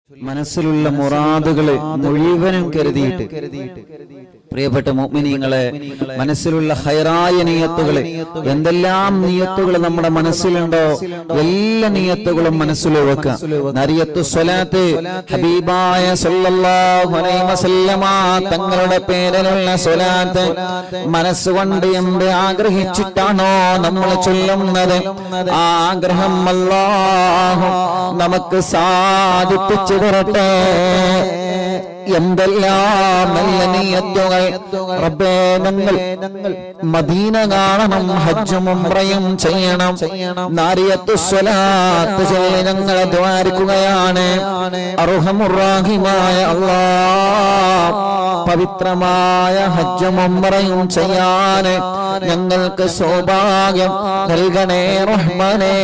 മനസ്സിലുള്ള മുറാദുകള് മുഴുവനും കരുതിയിട്ട് പ്രിയപ്പെട്ട മോമിനിയങ്ങളെ മനസ്സിലുള്ള ഹൈറായ നിയത്തുകള് എന്തെല്ലാം നിയത്തുകൾ നമ്മുടെ മനസ്സിലുണ്ടോ എല്ലാ നിയത്തുകളും മനസ്സിൽ വെക്കുക നരിയത്തു സ്വലാത്ത് ഹബീബായ സല്ലല്ലാഹു അലൈഹി വസല്ലമ തങ്ങളുടെ പേരിലുള്ള സ്വലാത്ത് മനസ്സുകൊണ്ട് എന്ത് ആഗ്രഹിച്ചിട്ടാണോ നമ്മൾ ചൊല്ലുന്നത് ആ ആഗ്രഹം അല്ലാഹു നമുക്ക് സാധിപ്പിച്ചു തരട്ടെ എന്തെല്ലാം നല്ല നീയത്തുകൾ റബ്ബേ ഞങ്ങൾ മദീന കാണണം ഹജ്ജും ഉംറയും ചെയ്യണം നാരിയത്തു സ്വലാത്ത് ചൊല്ലി ഞങ്ങളെ ദ്വാരിക്കുകയാണ് അർഹമുറാഹിമായ അള്ളാ പവിത്രമായ ഹജ്ജും ഉംറയും ചെയ്യാൻ ഞങ്ങൾക്ക് സൗഭാഗ്യം നൽകണേ റഹ്മനേ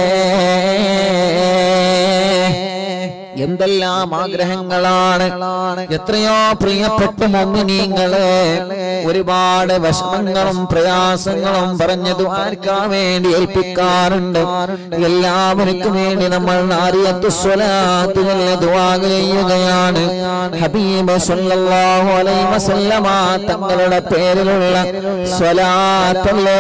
എന്തെല്ലാം ആഗ്രഹങ്ങളാണ് എത്രയോ പ്രിയപ്പെട്ട മൊമിനീങ്ങളെ ഒരുപാട് വിഷമങ്ങളും പ്രയാസങ്ങളും പറഞ്ഞത് ആർക്കാൻ വേണ്ടി ഏൽപ്പിക്കാറുണ്ട് എല്ലാവർക്കും വേണ്ടി നമ്മൾ നാരിയത്ത് സ്വലാത്തുകളിൽ ദുആ ചെയ്യുകയാണ് ഹബീബ് സല്ലല്ലാഹു അലൈഹി വസല്ലമ തങ്ങളുടെ പേരിലുള്ള സ്വലാത്തല്ലേ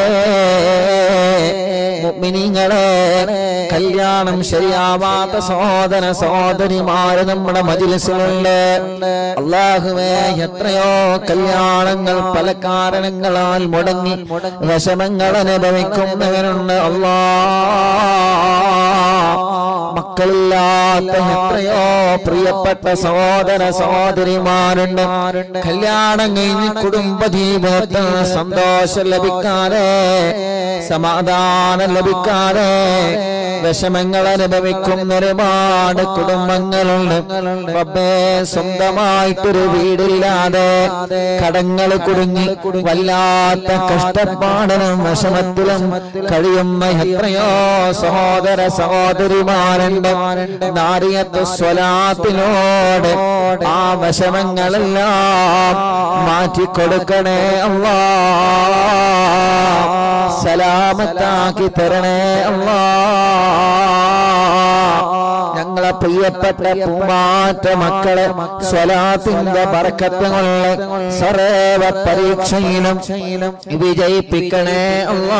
മുഅ്മിനീങ്ങളെ കല്യാണം ശരിയാവാത്ത സഹോദര സഹോദരിമാര് നമ്മുടെ മജിലിസിലുണ്ട് അള്ളാഹുവേ എത്രയോ കല്യാണങ്ങൾ പല കാരണങ്ങളാൽ മുടങ്ങി വിഷമങ്ങൾ അനുഭവിക്കുന്നവരുണ്ട് അള്ളാ മക്കളില്ലാത്ത എത്രയോ പ്രിയപ്പെട്ട സഹോദര സഹോദരിമാരുണ്ട് കല്യാണം കഴിഞ്ഞ് കുടുംബ ജീവിതത്തിൽ സന്തോഷം ലഭിക്കാതെ സമാധാനം ലഭിക്കാതെ വിഷമങ്ങൾ അനുഭവിക്കുന്ന ഒരുപാട് കുടുംബങ്ങളുണ്ട് റബ്ബേ സ്വന്തമായിട്ടൊരു വീടില്ലാതെ കടങ്ങൾ കുടുങ്ങി വല്ലാത്ത കഷ്ടപ്പാടിനും വിഷമത്തിലും കഴിയുന്ന എത്രയോ സഹോദര സഹോദരിമാരുണ്ട് നാരിയത്ത് സ്വലാത്തിനോട് ആ വിഷമങ്ങളെല്ലാം മാറ്റിക്കൊടുക്കണേ അള്ളാ സലാമത്താക്കി തരണേ അള്ളാ ഞങ്ങളെ പ്രിയപ്പെട്ട പൂമാറ്റ മക്കളെ സ്വലാത്തിന്റെ ബർക്കത്തുകളെ സർവ പരീക്ഷയിലും വിജയിപ്പിക്കണേ അള്ളാ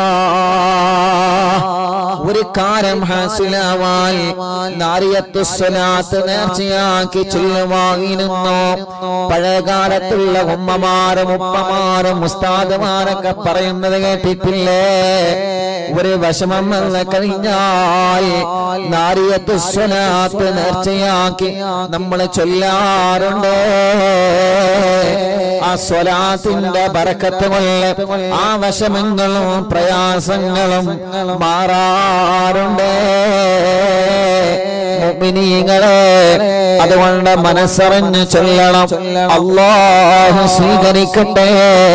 ഒരു കാര്യം ഹാസിലാവാൻ നാരിയത്തു സ്വലാത്ത് നേർച്ചയാക്കി ചൊല്ലുവാങ്ങിരുന്നു പഴയകാലത്തുള്ള ഉമ്മമാരും ഉപ്പമാരും ഉസ്താദുമാരൊക്കെ പറയുന്നത് കേട്ടിട്ടില്ലേ ഒരു വിഷമം വന്ന് കഴിഞ്ഞാൽ നാരിയത്തു സ്വലാത്ത് നേർച്ചയാക്കി നമ്മൾ ചൊല്ലാറുണ്ട് ആ സ്വലാത്തിന്റെ ബറക്കത്ത് കൊണ്ട് ആ വിഷമങ്ങളും പ്രയാസങ്ങളും മാറാറുണ്ട് മുഅ്മിനീങ്ങളെ അതുകൊണ്ട് മനസ്സറിഞ്ഞ് ചൊല്ലണം അള്ളാഹു സ്വീകരിക്കട്ടെ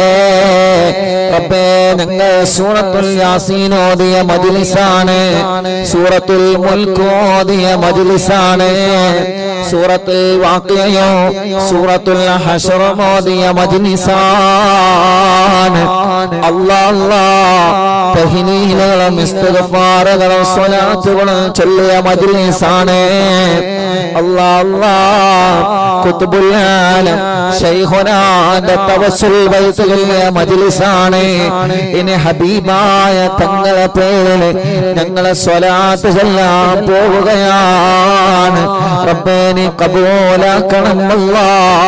റബ്ബേ ഞങ്ങൾ സൂറത്തുൽ യാസീൻ ഓതിയ മജ്ലിസാണ് സൂറത്തുൽ മുൽക്ക് ഓതിയ മജ്ലിസാണ് സൂറത്തുൽ വാഖിയയോ സൂറത്തുൽ ഹശർ ഓതിയ മജ്ലിസാണ് അല്ലാ അല്ലാ തഹ്ലീലുകളും ഇസ്തിഗ്ഫാറുകളും സ്വലാത്തുകളും ചൊല്ലിയ മജ്ലിസാണ് അല്ലാ അല്ലാ കുത്തുബുൽ ആലം ശൈഖുനാന്റെ തവസ്സുൽ ബൈത്തുകളിലെ മജ്ലിസാണ് ഇനി ഹബീബായ തങ്ങളെ പേരിൽ ഞങ്ങളെ സ്വലാത്ത് ചൊല്ലാൻ പോവുകയാണ് റബ്ബേ നീ കബൂലാക്കണം അല്ലാ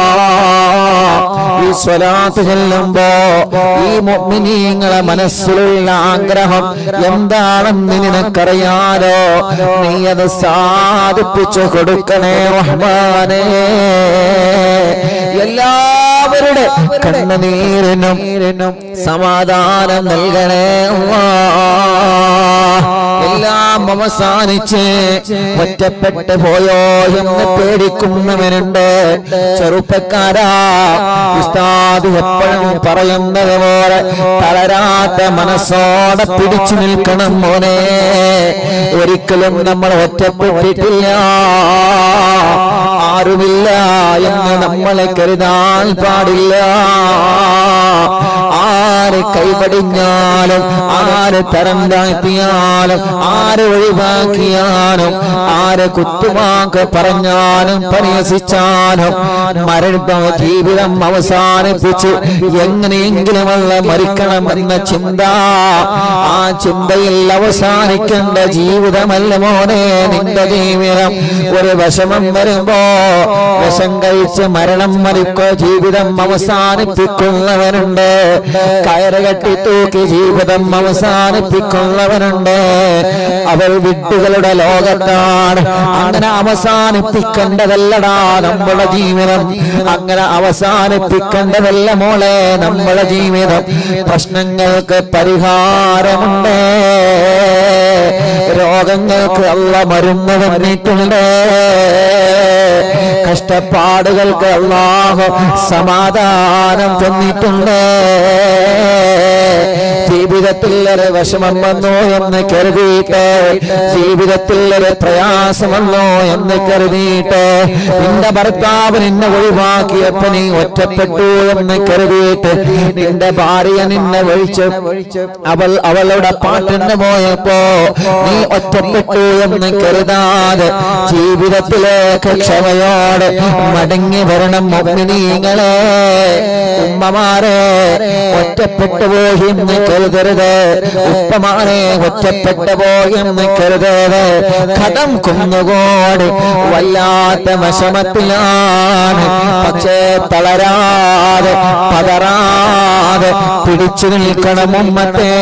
ഈ സ്വലാത്ത് ചെല്ലുമ്പോ ഈ മുഅ്മിനീങ്ങളെ മനസ്സിലുള്ള ആഗ്രഹം എന്താണെന്ന് നിനക്കറിയാലോ നീ അത് സാധിപ്പിച്ചു കൊടുക്കണേ റഹ്മാനേ എല്ലാവരുടെ കണ്ണുനീരിനും സമാധാനം നൽകണേ അല്ലാ. എല്ലാം അവസാനിച്ച് ഒറ്റപ്പെട്ട് പോയോ എന്ന് പേടിക്കുന്നവനുണ്ട് ചെറുപ്പക്കാരാ ഉസ്താദ് എപ്പോഴും പറയുന്നത് പോലെ തളരാത്ത മനസ്സോടെ പിടിച്ചു നിൽക്കണം മോനെ ഒരിക്കലും നമ്മൾ ഒറ്റപ്പെട്ടിട്ടില്ല ആരുമില്ല എന്ന് നമ്മളെ കരുതാൻ പാടില്ല ആ ആര് കൈപടിഞ്ഞാലും ആര് തരം താഴ്ത്തിയാലും ആര് ഒഴിവാക്കിയാലും ആര് കുത്തുവാക്ക് പറഞ്ഞാലും പരിഹസിച്ചാലും മരണ ജീവിതം അവസാനിപ്പിച്ച് എങ്ങനെയെങ്കിലുമുള്ള മരിക്കണമെന്ന ചിന്ത ആ ചിന്തയിൽ അവസാനിക്കേണ്ട ജീവിതമല്ല മോനെ നിന്റെ ജീവിതം ഒരു വിഷമം വരുമ്പോ വിഷം കഴിച്ച് മരണം മരിക്കോ ജീവിതം അവസാനിപ്പിക്കുന്നവനുണ്ട് കയറ് കെട്ടി തൂക്കി ജീവിതം അവസാനിപ്പിക്കുന്നവനുണ്ട് അവൾ വിട്ടുകളുടെ ലോകത്താണ് അങ്ങനെ അവസാനിപ്പിക്കേണ്ടതല്ലടാ നമ്മുടെ ജീവിതം അങ്ങനെ അവസാനിപ്പിക്കേണ്ടതല്ല മോളെ നമ്മുടെ ജീവിതം പ്രശ്നങ്ങൾക്ക് പരിഹാരമുണ്ട് രോഗങ്ങൾക്ക് അല്ല മരുന്ന് തന്നിട്ടുണ്ട് കഷ്ടപ്പാടുകൾക്ക് അള്ളാഹു സമാധാനം തന്നിട്ടുണ്ട് ജീവിതത്തിൽ ഒരു വിഷമം വന്നോ എന്ന് കരുതിയിട്ട് ജീവിതത്തിൽ ഒരു പ്രയാസം വന്നോ എന്ന് കരുതിയിട്ട് നിന്റെ ഭർത്താവ് നിന്നെ ഒഴിവാക്കിയപ്പോ നീ ഒറ്റപ്പെട്ടു എന്ന് കരുതിയിട്ട് നിന്റെ ഭാര്യ നിന്നെ ഒഴിച്ച് അവൾ അവളുടെ പാട്ടിന് പോയപ്പോ നീ ഒറ്റപ്പെട്ടു എന്ന് കരുതാതെ ജീവിതത്തിലേക്ക് ക്ഷമയോടെ മടങ്ങി വരണം മുഗ്നികളെ ഉമ്മമാരെ ഒറ്റപ്പെട്ടു പോയി എന്ന് കരുതരുത് ഉപ്പമാരെ ഒറ്റപ്പെട്ടു പോയി എന്ന് കരുതരുത് കടം കുന്നുകോടി വല്ലാത്ത വിഷമത്തിലാണ് പക്ഷേ തളരാതെ പതറാതെ പിടിച്ചു നിൽക്കണം ഉമ്മത്തെ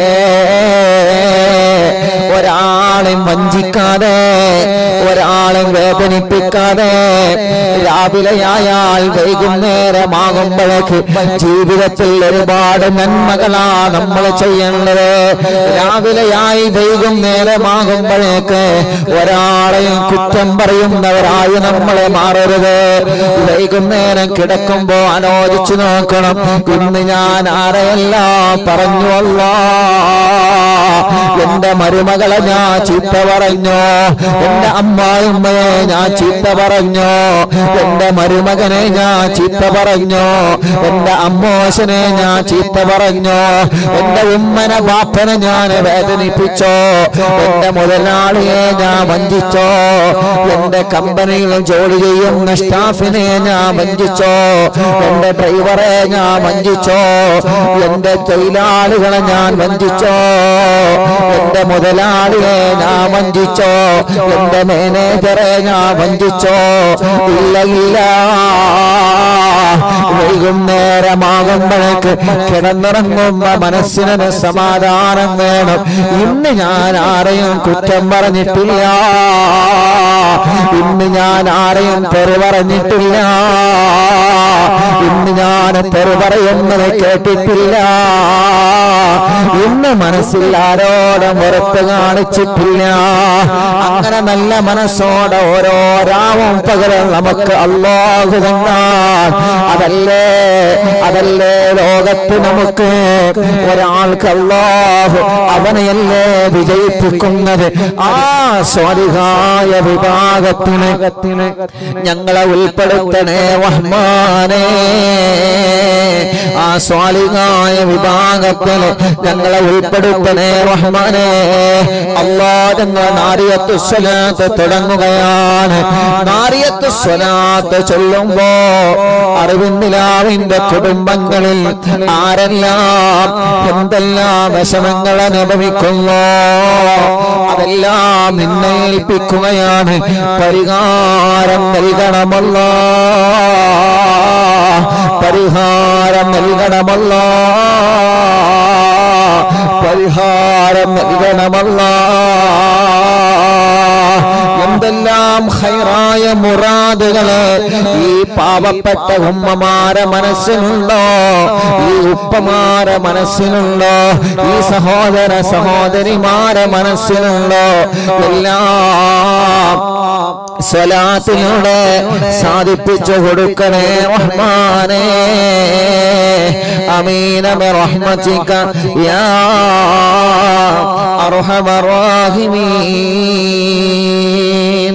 ഒരാളെയും വഞ്ചിക്കാതെ ഒരാളെയും വേദനിപ്പിക്കാതെ രാവിലെയായാൽ വൈകുന്നേരമാകുമ്പോഴേക്ക് ജീവിതത്തിൽ ഒരുപാട് നന്മകളാ നമ്മൾ ചെയ്യേണ്ടത് രാവിലെയായി വൈകുന്നേരമാകുമ്പോഴേക്ക് ഒരാളെയും കുറ്റം പറയുന്നവരായി നമ്മളെ മാറരുത് വൈകുന്നേരം കിടക്കുമ്പോ ആലോചിച്ചു നോക്കണം ഇന്ന് ഞാൻ ആരെയല്ല പറഞ്ഞു അല്ലാ എന്റെ മരുമകളെ ഞാൻ ചീത്ത പറഞ്ഞു എന്റെ അമ്മായിമ്മയെ ഞാൻ ചീത്ത പറഞ്ഞു എന്റെ മരുമകനെ ഞാൻ ചീത്ത പറഞ്ഞു എന്റെ അമ്മോശനെ ഞാൻ ചീത്ത പറഞ്ഞു എന്റെ ഉമ്മനെ ബാപ്പനെ ഞാൻ വേദനിപ്പിച്ചോ എന്റെ മുതലാളിയെ ഞാൻ വഞ്ചിച്ചോ എന്റെ കമ്പനിയിൽ ജോലി ചെയ്യുന്ന സ്റ്റാഫിനെ ഞാൻ വഞ്ചിച്ചോ എന്റെ ഡ്രൈവറെ ഞാൻ വഞ്ചിച്ചോ എന്റെ തൊഴിലാളികളെ ഞാൻ വഞ്ചിച്ചോ എന്റെ മുതലാളിയെ ഞാൻ വഞ്ചിച്ചോ എന്റെ മാനേജറെ ഞാൻ വഞ്ചിച്ചോ ഇല്ല ഇല്ല വൈകുന്നേരമാകുമ്പോഴേക്ക് കിടന്നിറങ്ങുമ്പോ മനസ്സിനൊരു സമാധാനം വേണം ഇന്ന് ഞാൻ ആരെയും കുറ്റം പറഞ്ഞിട്ടില്ല ഇന്ന് ഞാൻ ആരെയും തെറി പറഞ്ഞിട്ടില്ല ഇന്ന് ഞാൻ തെറി പറയുന്നത് കേട്ടിട്ടില്ല ഇന്ന് മനസ്സിൽ ആരോടും വെറുപ്പ് കാണിച്ചിട്ടില്ല അങ്ങനെ നല്ല മനസ്സോടെ ഓരോ രാവും പകരം നമുക്ക് അള്ളാഹു തന്നാൽ അതല്ലേ അതല്ലേ ലോകത്ത് നമുക്ക് ഒരാൾക്ക് അള്ളാഹു അവനെയല്ലേ വിജയിപ്പിക്കുന്നത് ആ സ്വാലിഹായ വിഭാഗത്തിന് ഞങ്ങളെ ഉൾപ്പെടുത്തണേ റഹ്മാനേ ആ സ്വാലിഹായ വിഭാഗത്തിൽ ഞങ്ങളെ ഉൾപ്പെടുത്തണേ റഹ്മാനേ അള്ളാ ഞങ്ങൾ നാരിയത്ത് സ്വലാത്ത് തുടങ്ങുകയാണ് നാരിയത്ത് സ്വലാത്ത് ചൊല്ലുമ്പോ അറിവിന്ദിലാവിന്റെ കുടുംബങ്ങളിൽ ആരെല്ലാം എന്തെല്ലാം വിഷമങ്ങൾ അനുഭവിക്കുന്നു അതെല്ലാം നിന്നെ ഏൽപ്പിക്കുകയാണ് പരിഹാരം നൽകണമല്ല പരിഹാരം നൽകണമല്ല പരിഹാരം നൽകണമല്ല എന്തെല്ലാം ഹൈറായ മുറാദുകള് ഈ പാവപ്പെട്ട ഉമ്മമാരെ മനസ്സിലുണ്ടോ ഈ ഉപ്പമാരെ മനസ്സിലുണ്ടോ ഈ സഹോദര സഹോദരിമാരെ മനസ്സിലുണ്ടോ എല്ലാം സ്വലാത്തിലൂടെ സാധിപ്പിച്ചു കൊടുക്കണേ റഹ്മാനേ അമീന റഹ്മത്തിക യാ അർഹമർ റാഹിമീൻ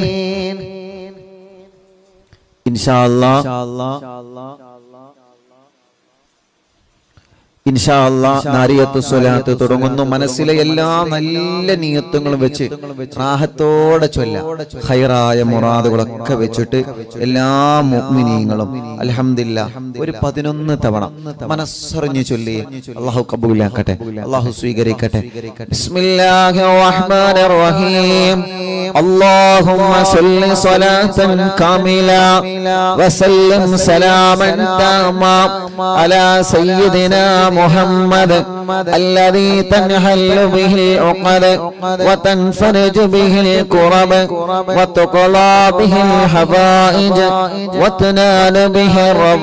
ഇൻഷാ അല്ലാഹ് ഇൻഷാ അല്ലാ നാരിയത്ത് സ്വലാത്ത് തുടങ്ങുന്നു മനസ്സിലെ എല്ലാ നല്ല നിയത്തുകളും വെച്ച് റാഹത്തോടെ ചൊല്ല ഹൈറായ മുറാദുകളൊക്കെ വെച്ചിട്ട് എല്ലാ മുഅ്മിനീങ്ങളും അൽഹംദില്ല ഒരു പതിനൊന്ന് തവണ മനസ്സറിഞ്ഞു ചൊല്ലി അള്ളാഹു കബൂലാക്കട്ടെ അള്ളാഹു സ്വീകരിക്കട്ടെ ബിസ്മില്ലാഹിർ റഹ്മാനിർ റഹീം اللهم صل صلاة كاملة وسلم سلاما تاما على سيدنا محمد الذي تنحل به العقد وتنفرج به الكرب وتقلى به الحبائج وتنال به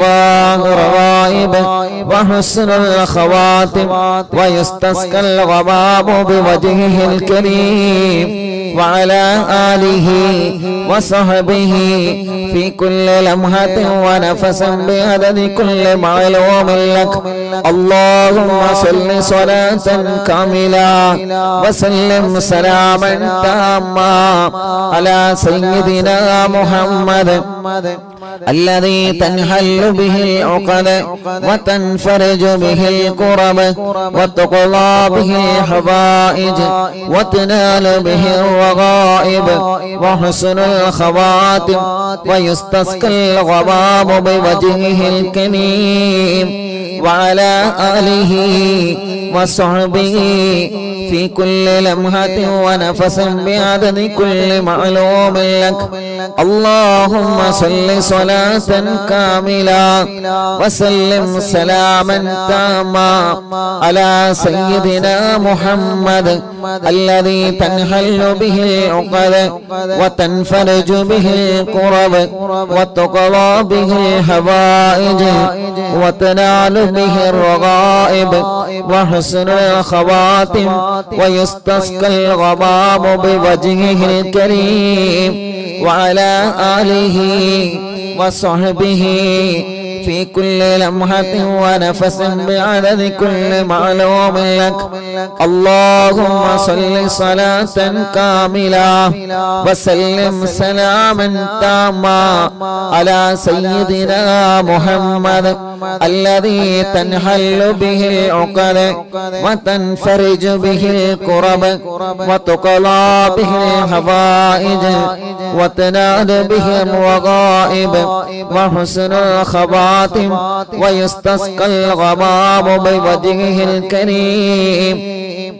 الرغائب وحسن الخواتم ويستسقى الغمام بوجهه الكريم وعلى آله وصحبه في كل لمحة ونفس بعدد كل معلوم لك اللهم صل صلاة كاملة وسلم سلاما تاما على سيدنا محمد الذي تنحل به العقد وتنفرج به الكرب وتقضى به الحوائج وتنال به الرغائب وحسن الخواتم ويستسقى الغمام بوجهه الكريم وعلى آله وصحبه في كل لمحة ونفس بعدد كل معلوم لك اللهم صل صلاة كاملة وسلم سلاما تاما على سيدنا محمد الذي تنحل به العقد وتنفرج به الكرب وتقضى به الحوائج وتنال به الرغائب وحسن الخواتم ويستسقى الغمام بوجهه الكريم وعلى آله وصحبه في كل لمحة ونفس بعدد كل معلوم لك اللهم صل صلاة كاملة وسلم سلاما تاما على سيدنا محمد الذي تنحل به العقد وتنفرج به الكرب وتقضى به الحوائج وتنال به الرغائب وحسن الخواتم ويستسقى الغمام بوجهه الكريم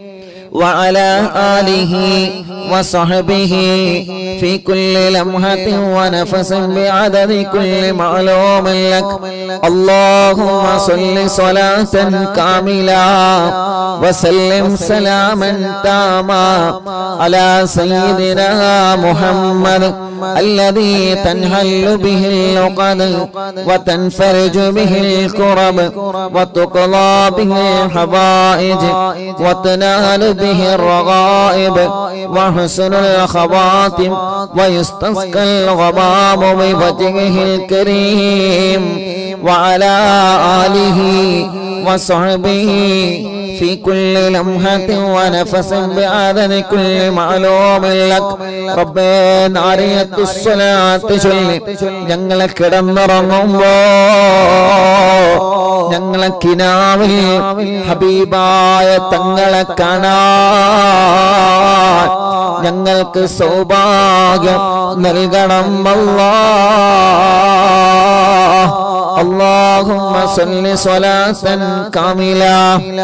وعلى آله وصحبه في كل لمحة ونفس بعدد كل معلوم لك اللهم صل صلاة كاملة وسلم سلاما تاما على سيدنا محمد الذي تنهل به اللقد وتنفرج به الكرب وتقضى به الحوائج وتنال به الرغائب وحسن الخواتم ويستسقى الغمام بوجهه الكريم وعلى آله وصحبه في كل لمحة ونفس بعدد كل معلوم لك ربنا عرية الصلاة ചൊല്ലി ഞങ്ങളെ കിടന്നിറങ്ങുമ്പോ ഞങ്ങളെ കിനാവിൽ ഹബീബായ തങ്ങളെ കാണാൻ ഞങ്ങൾക്ക് സൗഭാഗ്യം നൽകണം അല്ലാ اللهم صل صلاة كاملة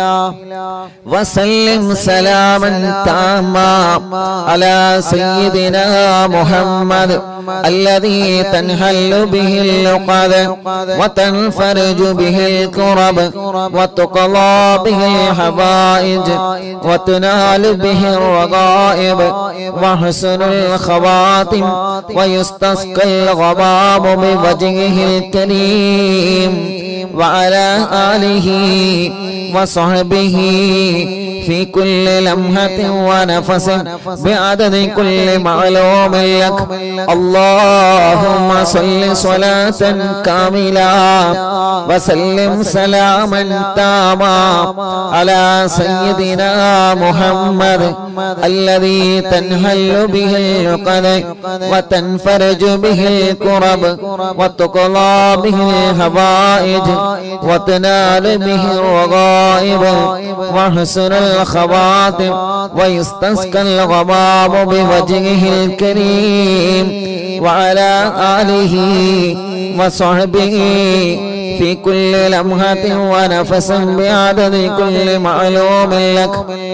وسلم سلاما تاما على سيدنا محمد الذي تنحل به اللقد وتنفرج به الكرب وتقضى به الحوائج وتنال به الرغائب وحسن الخواتم ويستسقى الغمام بوجهه الكريم وعلى آله وصحبه في كل لمحة ونفس بعدد كل معلوم لك اللهم صل صلاة كاملة وسلم سلاما تاما على سيدنا محمد الذي تنهل به العقد وتنفرج به الكرب وتقضى به الهوائج وتنال به الرغائب وحسن الخواطر ويستسقى الغمام بوجهه الكريم وعلى آله وصحبه في كل لمحة ونفس بعدد كل معلوم لك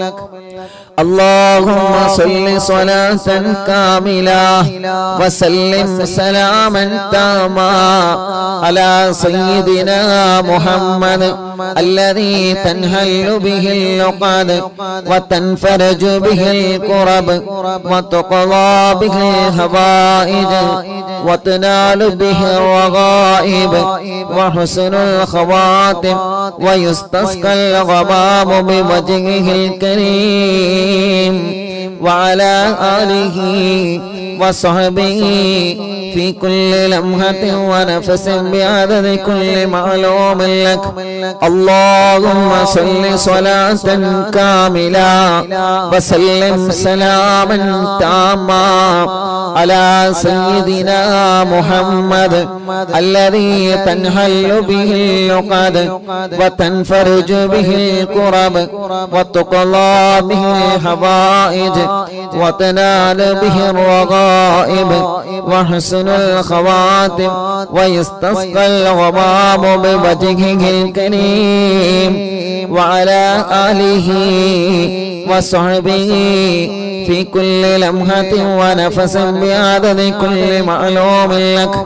اللهم صل صلاة كاملة وسلم سلاما تاما على سيدنا محمد الذي تنهل به اللقد وتنفرج به الكرب وتقضى به الهوائج وتنال به الرغائب وحسن الخواتم ويستسقى الغمام بوجهه الكريم وعلى آله وصحبه في كل لمحة ونفس بعدد كل معلوم لك اللهم صل صلاة كاملة وسلم سلاما تاما على سيدنا محمد الذي تنهل به اللقد وتنفرج به الكرب وتقضى به الحوائج وتنال به الرغائب وحسن الخواتم ويستسقى الغمام بوجهه الكريم وعلى آله وصحبه في كل لمحة ونفس بعدد كل معلوم لك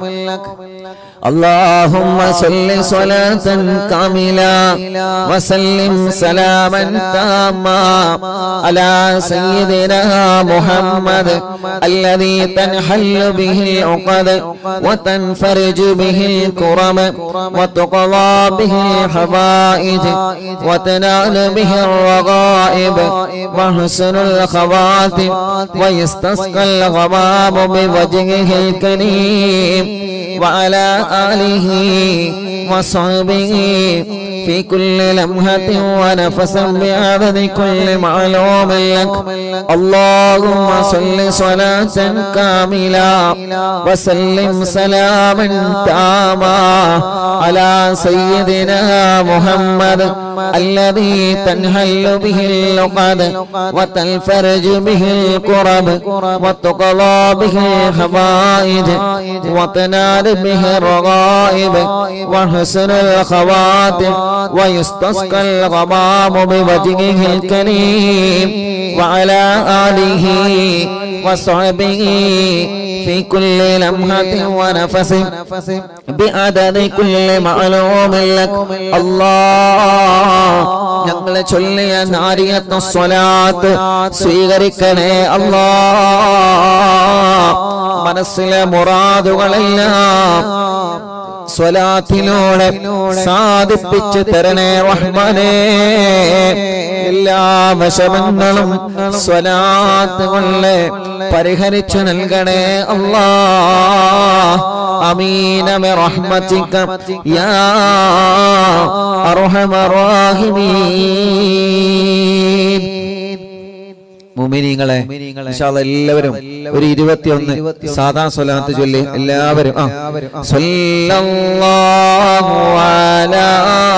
اللهم صل صلاة كاملة وسلم سلاما تاما على سيدنا محمد الذي تنحل به العقد وتنفرج به الكرم وتقضى به الحوائج وتنال به الرغائب وحسن الخواتم ويستسقى الغمام بوجهه الكريم وعلى آله وصحبه في كل لمحة ونفس بعدد كل معلوم لك اللهم صل صلاة كاملة وسلم سلاما تاما على سيدنا محمد الذي تنهل به اللقد وتنفرج به الكرب وتقضى به الحوائج وتنال به الرغائب وحسن الخواتم ويستسقى الغمام بوجهه الكريم وعلى آله وصحبه في كل لمحة ونفس بعدد كل معلوم لك الله ഞങ്ങളെ ചൊല്ലിയ നാരിയത്ന സ്വലാത്ത് സ്വീകരിക്കണേ അല്ലാ മനസ്സിലെ മുറാദുകളെല്ലാം സ്വലാത്തിലൂടെ സാധിപ്പിച്ചു തരണേ റഹ്മാനേ എല്ലാ വശമങ്ങളും സ്വലാത്ത് കൊണ്ട് പരിഹരിച്ചു നൽകണേ അല്ലാ അമീന റഹ്മത്തിക്ക യാ അർഹമർ റാഹിമീൻ മുമിനീങ്ങളെ ഇൻഷാല്ലാ എല്ലാവരും ഒരു ഇരുപത്തിയൊന്ന് സാധാ സ്വലാത്ത് ചൊല്ലി എല്ലാവരും ആ സ്വല്ലല്ലാഹു അലാ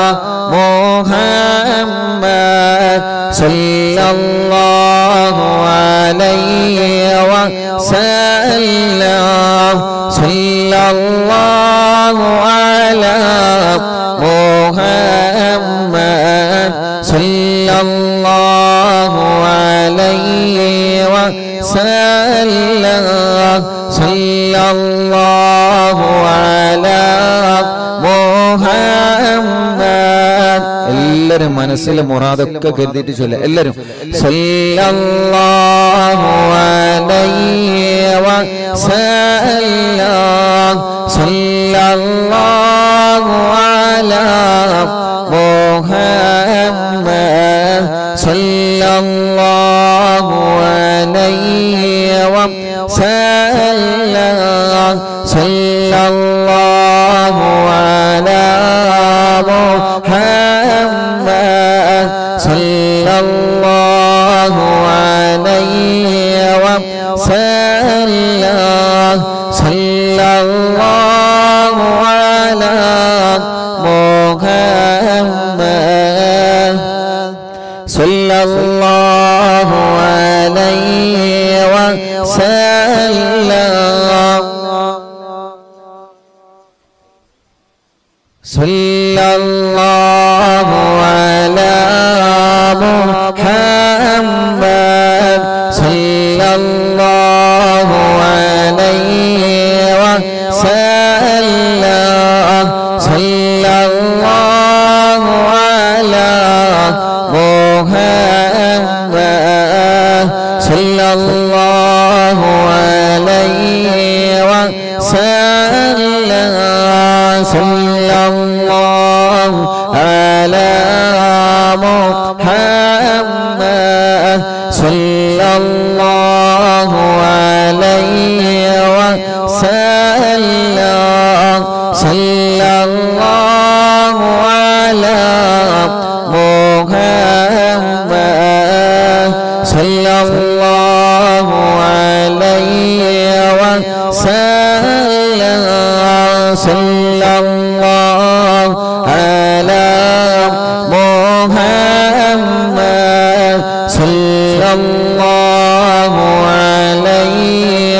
മുഹമ്മദ് സ്വല്ലല്ലാഹു അലൈഹി വസല്ലം സ്വല്ലല്ലാഹു അലാ മുഹമ്മദ് സ്വല്ലല്ലാഹു അലൈഹി വസല്ലം സ്വല്ലല്ലാഹു അലാ മുഹമ്മദ് എല്ലാരും മനസ്സിൽ മുറാദൊക്കെ കരുതിയിട്ട് ചൊല്ല എല്ലാരും സ്വല്ലല്ലാഹു അലൈഹി വസല്ലം സ്വല്ലല്ലാഹു അലാ മുഹമ്മദ് സ്വല്ലല്ലാഹു അലൈഹി വസല്ലം الله على محمد صلى الله عليه وسلم صلى الله على محمد صلى الله عليه وسلم صلى الله على محمد صلى الله عليه وسلم صلى الله على محمد صلى الله عليه وسلم صلى الله على محمد صلى الله عليه وسلم صلى الله على محمد صلى الله عليه وسلم صلى الله على محمد صلى الله عليه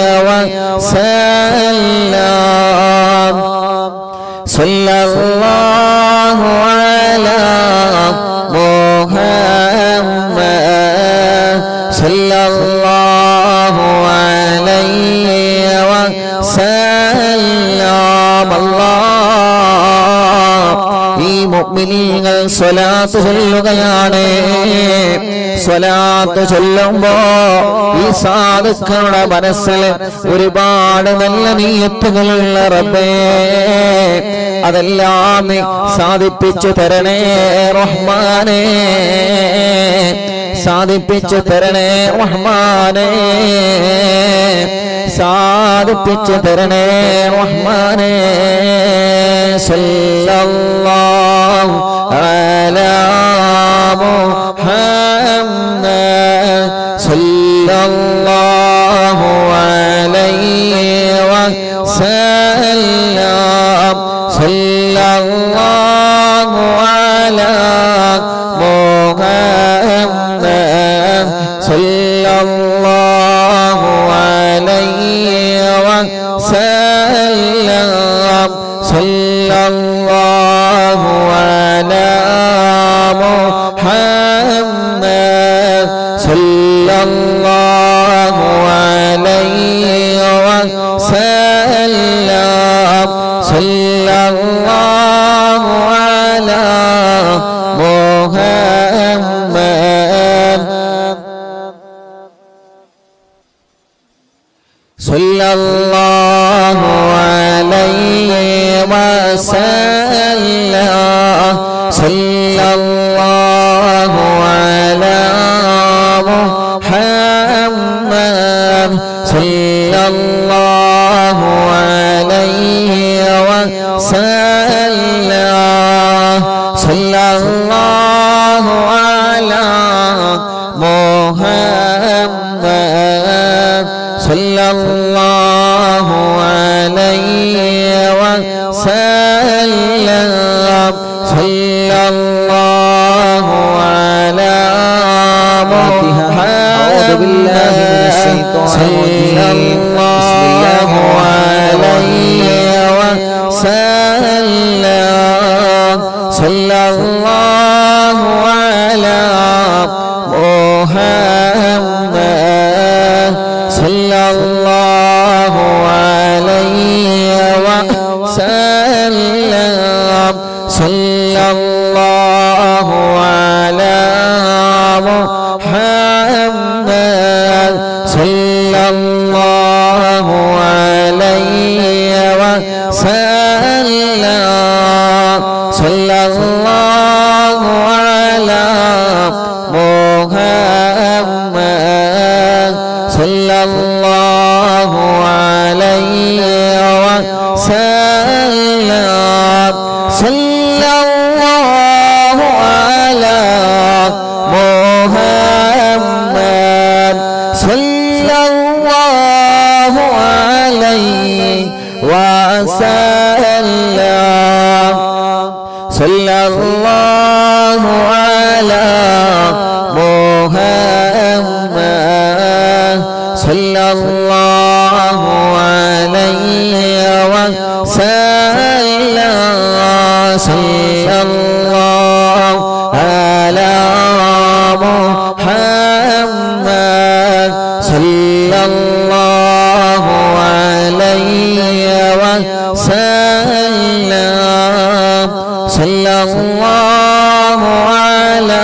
وسلم صلى الله على محمد صلى الله عليه وسلم الله ഈ മുഅ്മിനീങ്ങൾ സ്വലാത്ത് ചൊല്ലുകയാണ് സ്വലാത്ത് ചൊല്ലുമ്പോ ഈ സാധുക്കളുടെ മനസ്സിൽ ഒരുപാട് നല്ല നീയത്തുകളുള്ള റബ്ബേ അതെല്ലാം നീ സാധിപ്പിച്ചു തരണേ റഹ്മാനേ സാധിപ്പിച്ചു തരണേ റഹ്മാനേ സാധിപ്പിച്ചു തരണേ റഹ്മാനേ സല്ലല്ലാഹു അലാ മുഹമ്മദ് സല്ലല്ലാഹു അലൈഹി വസല്ലം സല്ലല്ലാഹു അലാ മുഹമ്മദ് സല്ലല്ലാഹു അലൈഹി വസല്ലം സല്ലല്ലാഹു അലാ മുഹമ്മദ് സല്ലല്ലാഹു അലൈഹി വസല്ലം സല്ലല്ലാഹു അലാ മുഹമ്മദ് صلى الله عليه وسلم صلى الله على محمد صلى الله عليه وسلم صلى الله على محمد صلى الله عليه وسلم صلى الله على أعوذ بالله من الشيطان صلى الرجيم. بسم الله الله الرحمن عليه وسلم صلى الله على محمد صلى الله عليه وسلم صلى الله على محمد صلى الله عليه وسلم صلى الله على محمد صلى الله عليه وسلم وسلم صلى الله على محمد صلى الله عليه وسلم صلى الله على محمد صلى الله عليه وسلم صلى الله على محمد صلى الله عليه وسلم صلى الله على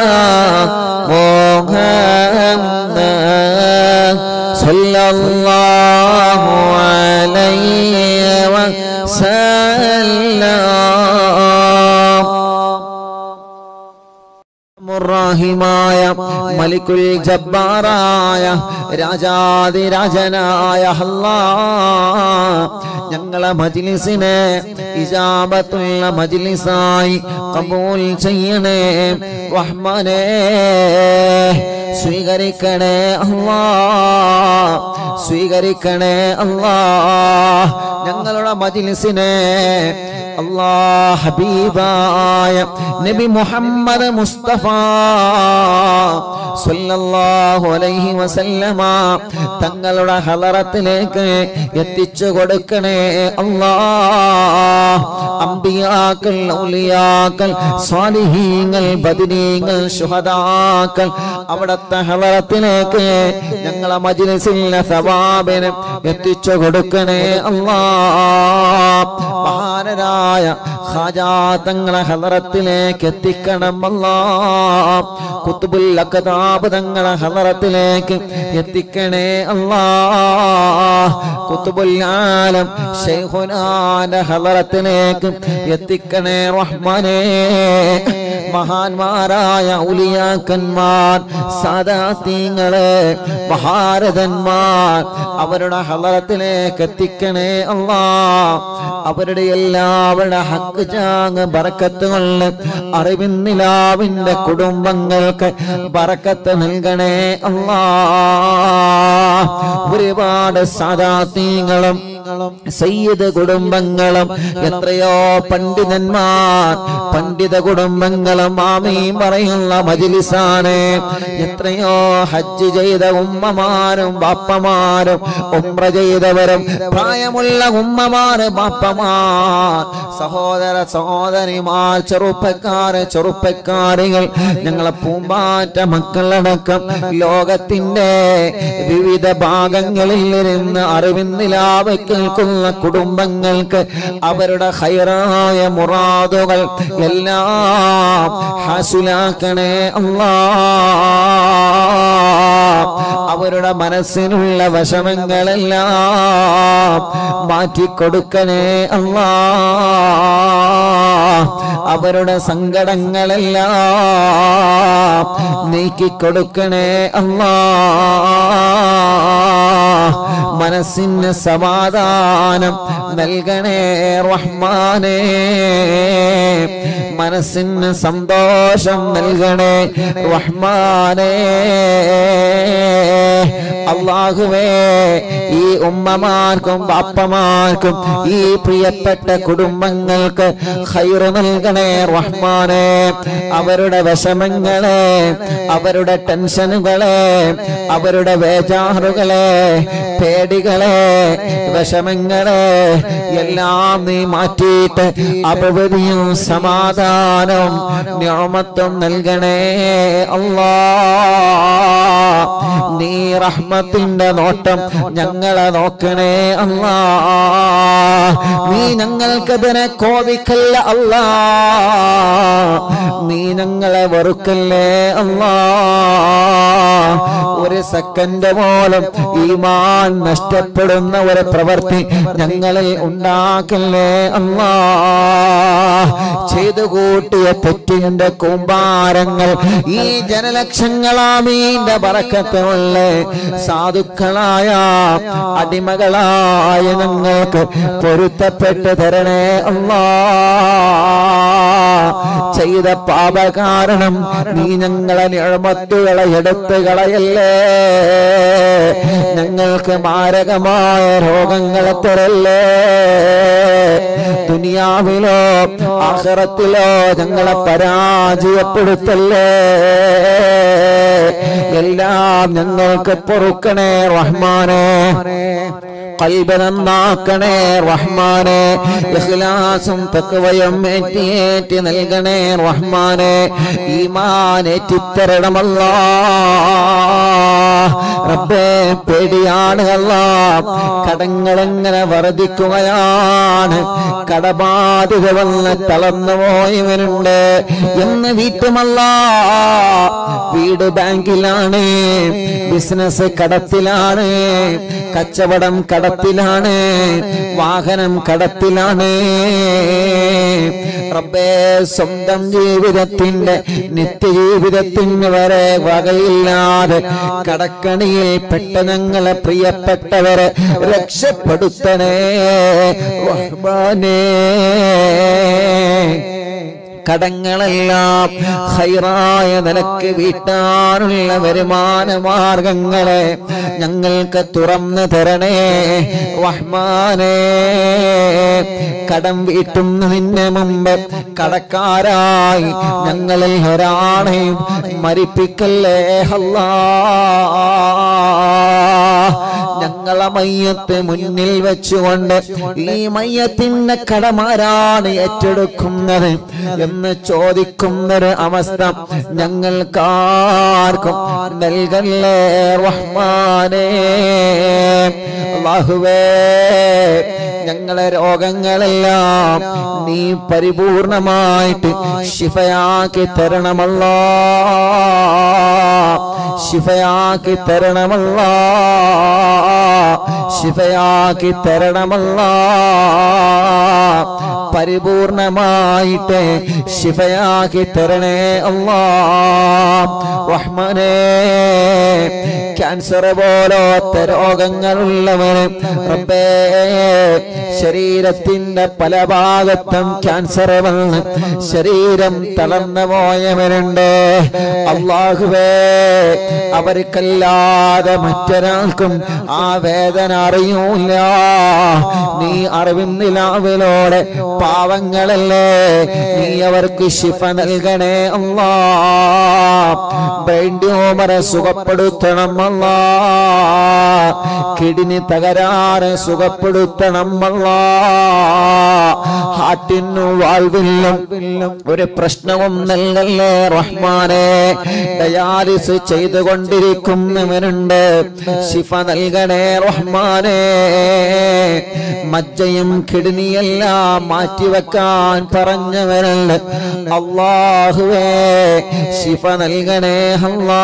محمد صلى الله عليه وسلم മുറാഹിമായ മലിക്കുൽ ജബ്ബാറായ രാജാതിരാജനായ അല്ലാ ഞങ്ങളെ മജ്ലിസിനെ ഇജാബത്തുള്ള മജ്ലിസായി കബൂൽ ചെയ്യണേ റഹ്മാനേ സ്വീകരിക്കണേ അല്ലാ സ്വീകരിക്കണേ അല്ലാ ഞങ്ങളുടെ മജ്ലിസിനെ അല്ലാ ഹബീബായ നബി മുഹമ്മദ് മുസ്തഫ സല്ലല്ലാഹു അലൈഹി വസല്ലമ തങ്ങളുടെ ഹലറത്തിലേക്ക് എത്തിച്ചു കൊടുക്കണേ അല്ലാ അമ്പിയാക്കൾ ഔലിയാക്കൾ സ്വാലിഹീങ്ങൾ ബദിനീങ്ങൾ ശുഹദാക്കൾ അവിടത്തെ ഹലറത്തിലേക്ക് ഞങ്ങളെ മജ്ലിസിലെ സവാബിന് എത്തിച്ചു കൊടുക്കണേ അല്ലാ മഹാനരായ ഖാജാ തങ്ങളെ ഹലറത്തിലേക്ക് എത്തിക്കണം അല്ലാ കുത്തുബുൽ അക്താബ് തങ്ങളെ ഹലറത്തിലേക്ക് എത്തിക്കണേ അല്ലാ കുത്തുബുൽ ആലം ശൈഖുനാന്റെ ഹലറത്തിലേക്ക് എത്തിക്കണേ റഹ്മാനേ മഹാന്മാരായ ഉലിയാക്കന്മാർ സാദാത്യങ്ങളെ മഹാരഥന്മാർ അവരുടെ ഹലറത്തിലേക്ക് എത്തിക്കണേ അല്ലാ അവരുടെ എല്ലാവരുടെ ഹക്ക് ചാങ് ബറക്കത്ത് കൊണ്ട് അറിവിന്നിലാവിന്റെ കുടുംബങ്ങൾക്ക് ബറക്കത്ത് നൽകണേ അല്ലാ ഒരുപാട് സാദാത്യങ്ങളും സയ്യിദ് കുടുംബങ്ങളും എത്രയോ പണ്ഡിതന്മാർ പണ്ഡിത കുടുംബങ്ങളും മാമീം പറയുന്ന മജിലിസാണ് എത്രയോ ഹജ്ജ് ചെയ്ത ഉമ്മമാരും ബാപ്പമാരും ഉമ്ര ചെയ്തവരും പ്രായമുള്ള ഉമ്മമാര് ബാപ്പമാർ സഹോദര സഹോദരിമാർ ചെറുപ്പക്കാര് ചെറുപ്പക്കാരികൾ ഞങ്ങളെ പൂമ്പാറ്റ മക്കളടക്കം ലോകത്തിന്റെ വിവിധ ഭാഗങ്ങളിൽ ഇരുന്ന് അറിവിന്നിലാവ് കേൾക്കുന്ന കുടുംബങ്ങൾക്ക് അവരുടെ ഹൈറായ മുറാദുകൾ എല്ലാം ഹാസുലാക്കണേ അല്ലാ അവരുടെ മനസ്സിനുള്ള വശമങ്ങളെല്ലാം മാറ്റിക്കൊടുക്കണേ അല്ലാ അവരുടെ സങ്കടങ്ങളെല്ലാം നീക്കിക്കൊടുക്കണേ അല്ലാ മനസ്സിന് സമാധാനം നൽകണേ റഹ്മാനേ മനസ്സിന് സന്തോഷം നൽകണേ റഹ്മാനേ അള്ളാഹുവേ ഈ ഉമ്മമാർക്കും ബാപ്പമാർക്കും ഈ പ്രിയപ്പെട്ട കുടുംബങ്ങൾക്ക് ഹൈറ് നൽകണേ റഹ്മാനെ അവരുടെ വിഷമങ്ങളെ അവരുടെ ടെൻഷനുകളെ അവരുടെ വേജാറുകളെ പേടികളെ വിഷമങ്ങളെ എല്ലാം നീ മാറ്റിയിട്ട് അപവതിയും സമാധാനവും ഞാമത്വം നൽകണേ അല്ലാ നീ റഹ്മത്തിന്റെ നോട്ടം ഞങ്ങളെ നോക്കണേ അല്ലാ നീ ഞങ്ങൾക്കതിനെ കോപിക്കല്ല അല്ലാ നീ ഞങ്ങളെ വെറുക്കല്ലേ അല്ലാ ഒരു സെക്കൻഡ് പോലും ഈമാ ഈമാൻ നഷ്ടപ്പെടുന്ന ഒരു പ്രവൃത്തി ഞങ്ങളിൽ ഉണ്ടാക്കല്ലേ അല്ലാ ചെയ്തു കൂട്ടിയ തെറ്റിന്റെ കൂമ്പാരങ്ങൾ ഈ ജനലക്ഷങ്ങളാമീന്റെ പറക്കത്തുള്ള സാധുക്കളായ അടിമകളായ ഞങ്ങൾക്ക് പൊരുത്തപ്പെട്ട് തരണേ അല്ലാ ചെയ്ത പാപ കാരണം നീ ഞങ്ങളെ നിഴമത്തുകളെ എടുത്തു കളയല്ലേ ഞങ്ങൾക്ക് മാരകമായ രോഗങ്ങളെ തരല്ലേ ദുനിയാവിലോ ആഖിറത്തിലോ ഞങ്ങളെ പരാജയപ്പെടുത്തല്ലേ എല്ലാം ഞങ്ങൾക്ക് പൊറുക്കണേ റഹ്മാനെ കൽബ് നന്നാക്കണേ റഹ്മാനെ ഇഖ്ലാസും തക്വയും ഏറ്റിയേറ്റി നൽകണേ റഹ്മാനെ ഈമാനേറ്റിത്തരണമല്ലാ റബ്ബേ പേടിയാണ് അല്ലാ കടങ്ങളെങ്ങനെ വർദ്ധിക്കുകയാണ് കടബാധ്യത വന്ന് തളർന്നു പോയവനുണ്ട് എന്ന് വീട്ടുമല്ല വീട് ബാങ്കിലാണ് ബിസിനസ് കടത്തിലാണ് കച്ചവടം കടത്തിലാണ് വാഹനം കടത്തിലാണ് റബ്ബേ സ്വന്തം ജീവിതത്തിന്റെ നിത്യജീവിതത്തിന് വരെ വകയില്ലാതെ കടക്കണിയിൽ പെട്ട ഞങ്ങളെ പ്രിയപ്പെട്ടവരെ രക്ഷപ്പെടുത്തണേ റഹ്മാനേ കടങ്ങളെല്ലാം ഹൈറായ നിലക്ക് വീട്ടാനുള്ള വരുമാന മാർഗങ്ങളെ ഞങ്ങൾക്ക് തുറന്നു തരണേ റഹ്മാനേ കടം വീട്ടുന്നതിന് മുമ്പ് കടക്കാരായി ഞങ്ങളിൽ ഒരാളെയും മരിപ്പിക്കല്ലേ അല്ലാ ഞങ്ങളെ മയ്യത്ത് മുന്നിൽ വെച്ചുകൊണ്ട് ഈ മയ്യത്തിന്റെ കടമാരാണ് ഏറ്റെടുക്കുന്നത് എന്ന് ചോദിക്കുന്നൊരു അവസ്ഥ ഞങ്ങൾക്കാർക്കും നൽകല്ലേ റഹ്മാനേ അല്ലാഹുവേ ഞങ്ങളെ രോഗങ്ങളെല്ലാം നീ പരിപൂർണമായിട്ട് ശിഫയാക്കി തരണമല്ലോ ശിഫയാക്കി തരണമല്ലോ ശിഫയാക്കി തരണമല്ലോ പരിപൂർണമായിട്ട് ശിഫയാക്കി തരണേ അല്ലാ റഹ്മാനേ ക്യാൻസർ പോലത്തെ രോഗങ്ങളുള്ളവന് റബ്ബേ ശരീരത്തിന്റെ പല ഭാഗത്തും ക്യാൻസർ വന്ന് ശരീരം തളർന്നു പോയവരുണ്ട് അള്ളാഹുവേ അവർക്കല്ലാതെ മറ്റൊരാൾക്കും ആ വേദന അറിയൂല നീ അറിവിന്നിലാവിലോടെ പാവങ്ങളല്ലേ നീ അവർക്ക് ശിഫ നൽകണേ അല്ലാ ബ്രെയിൻ ട്യൂമറെ സുഖപ്പെടുത്തണം അല്ലാ കിഡ്നി തകരാറ് സുഖപ്പെടുത്തണം അല്ലാ ഹാർട്ടിനു വാൾവില്ലും ഒരു പ്രശ്നവും നൽകല്ലേ റഹ്മാനെ ഡയാലിസ് ചെയ്തുകൊണ്ടിരിക്കുന്നവനുണ്ട് ശിഫ നൽകണേ റഹ്മാനെ മജ്ജയും കിഡ്നിയെല്ലാം മാറ്റിവെക്കാൻ പറഞ്ഞവരല്ല അള്ളാഹുവേ ശിഫ നൽകണേ അല്ലാ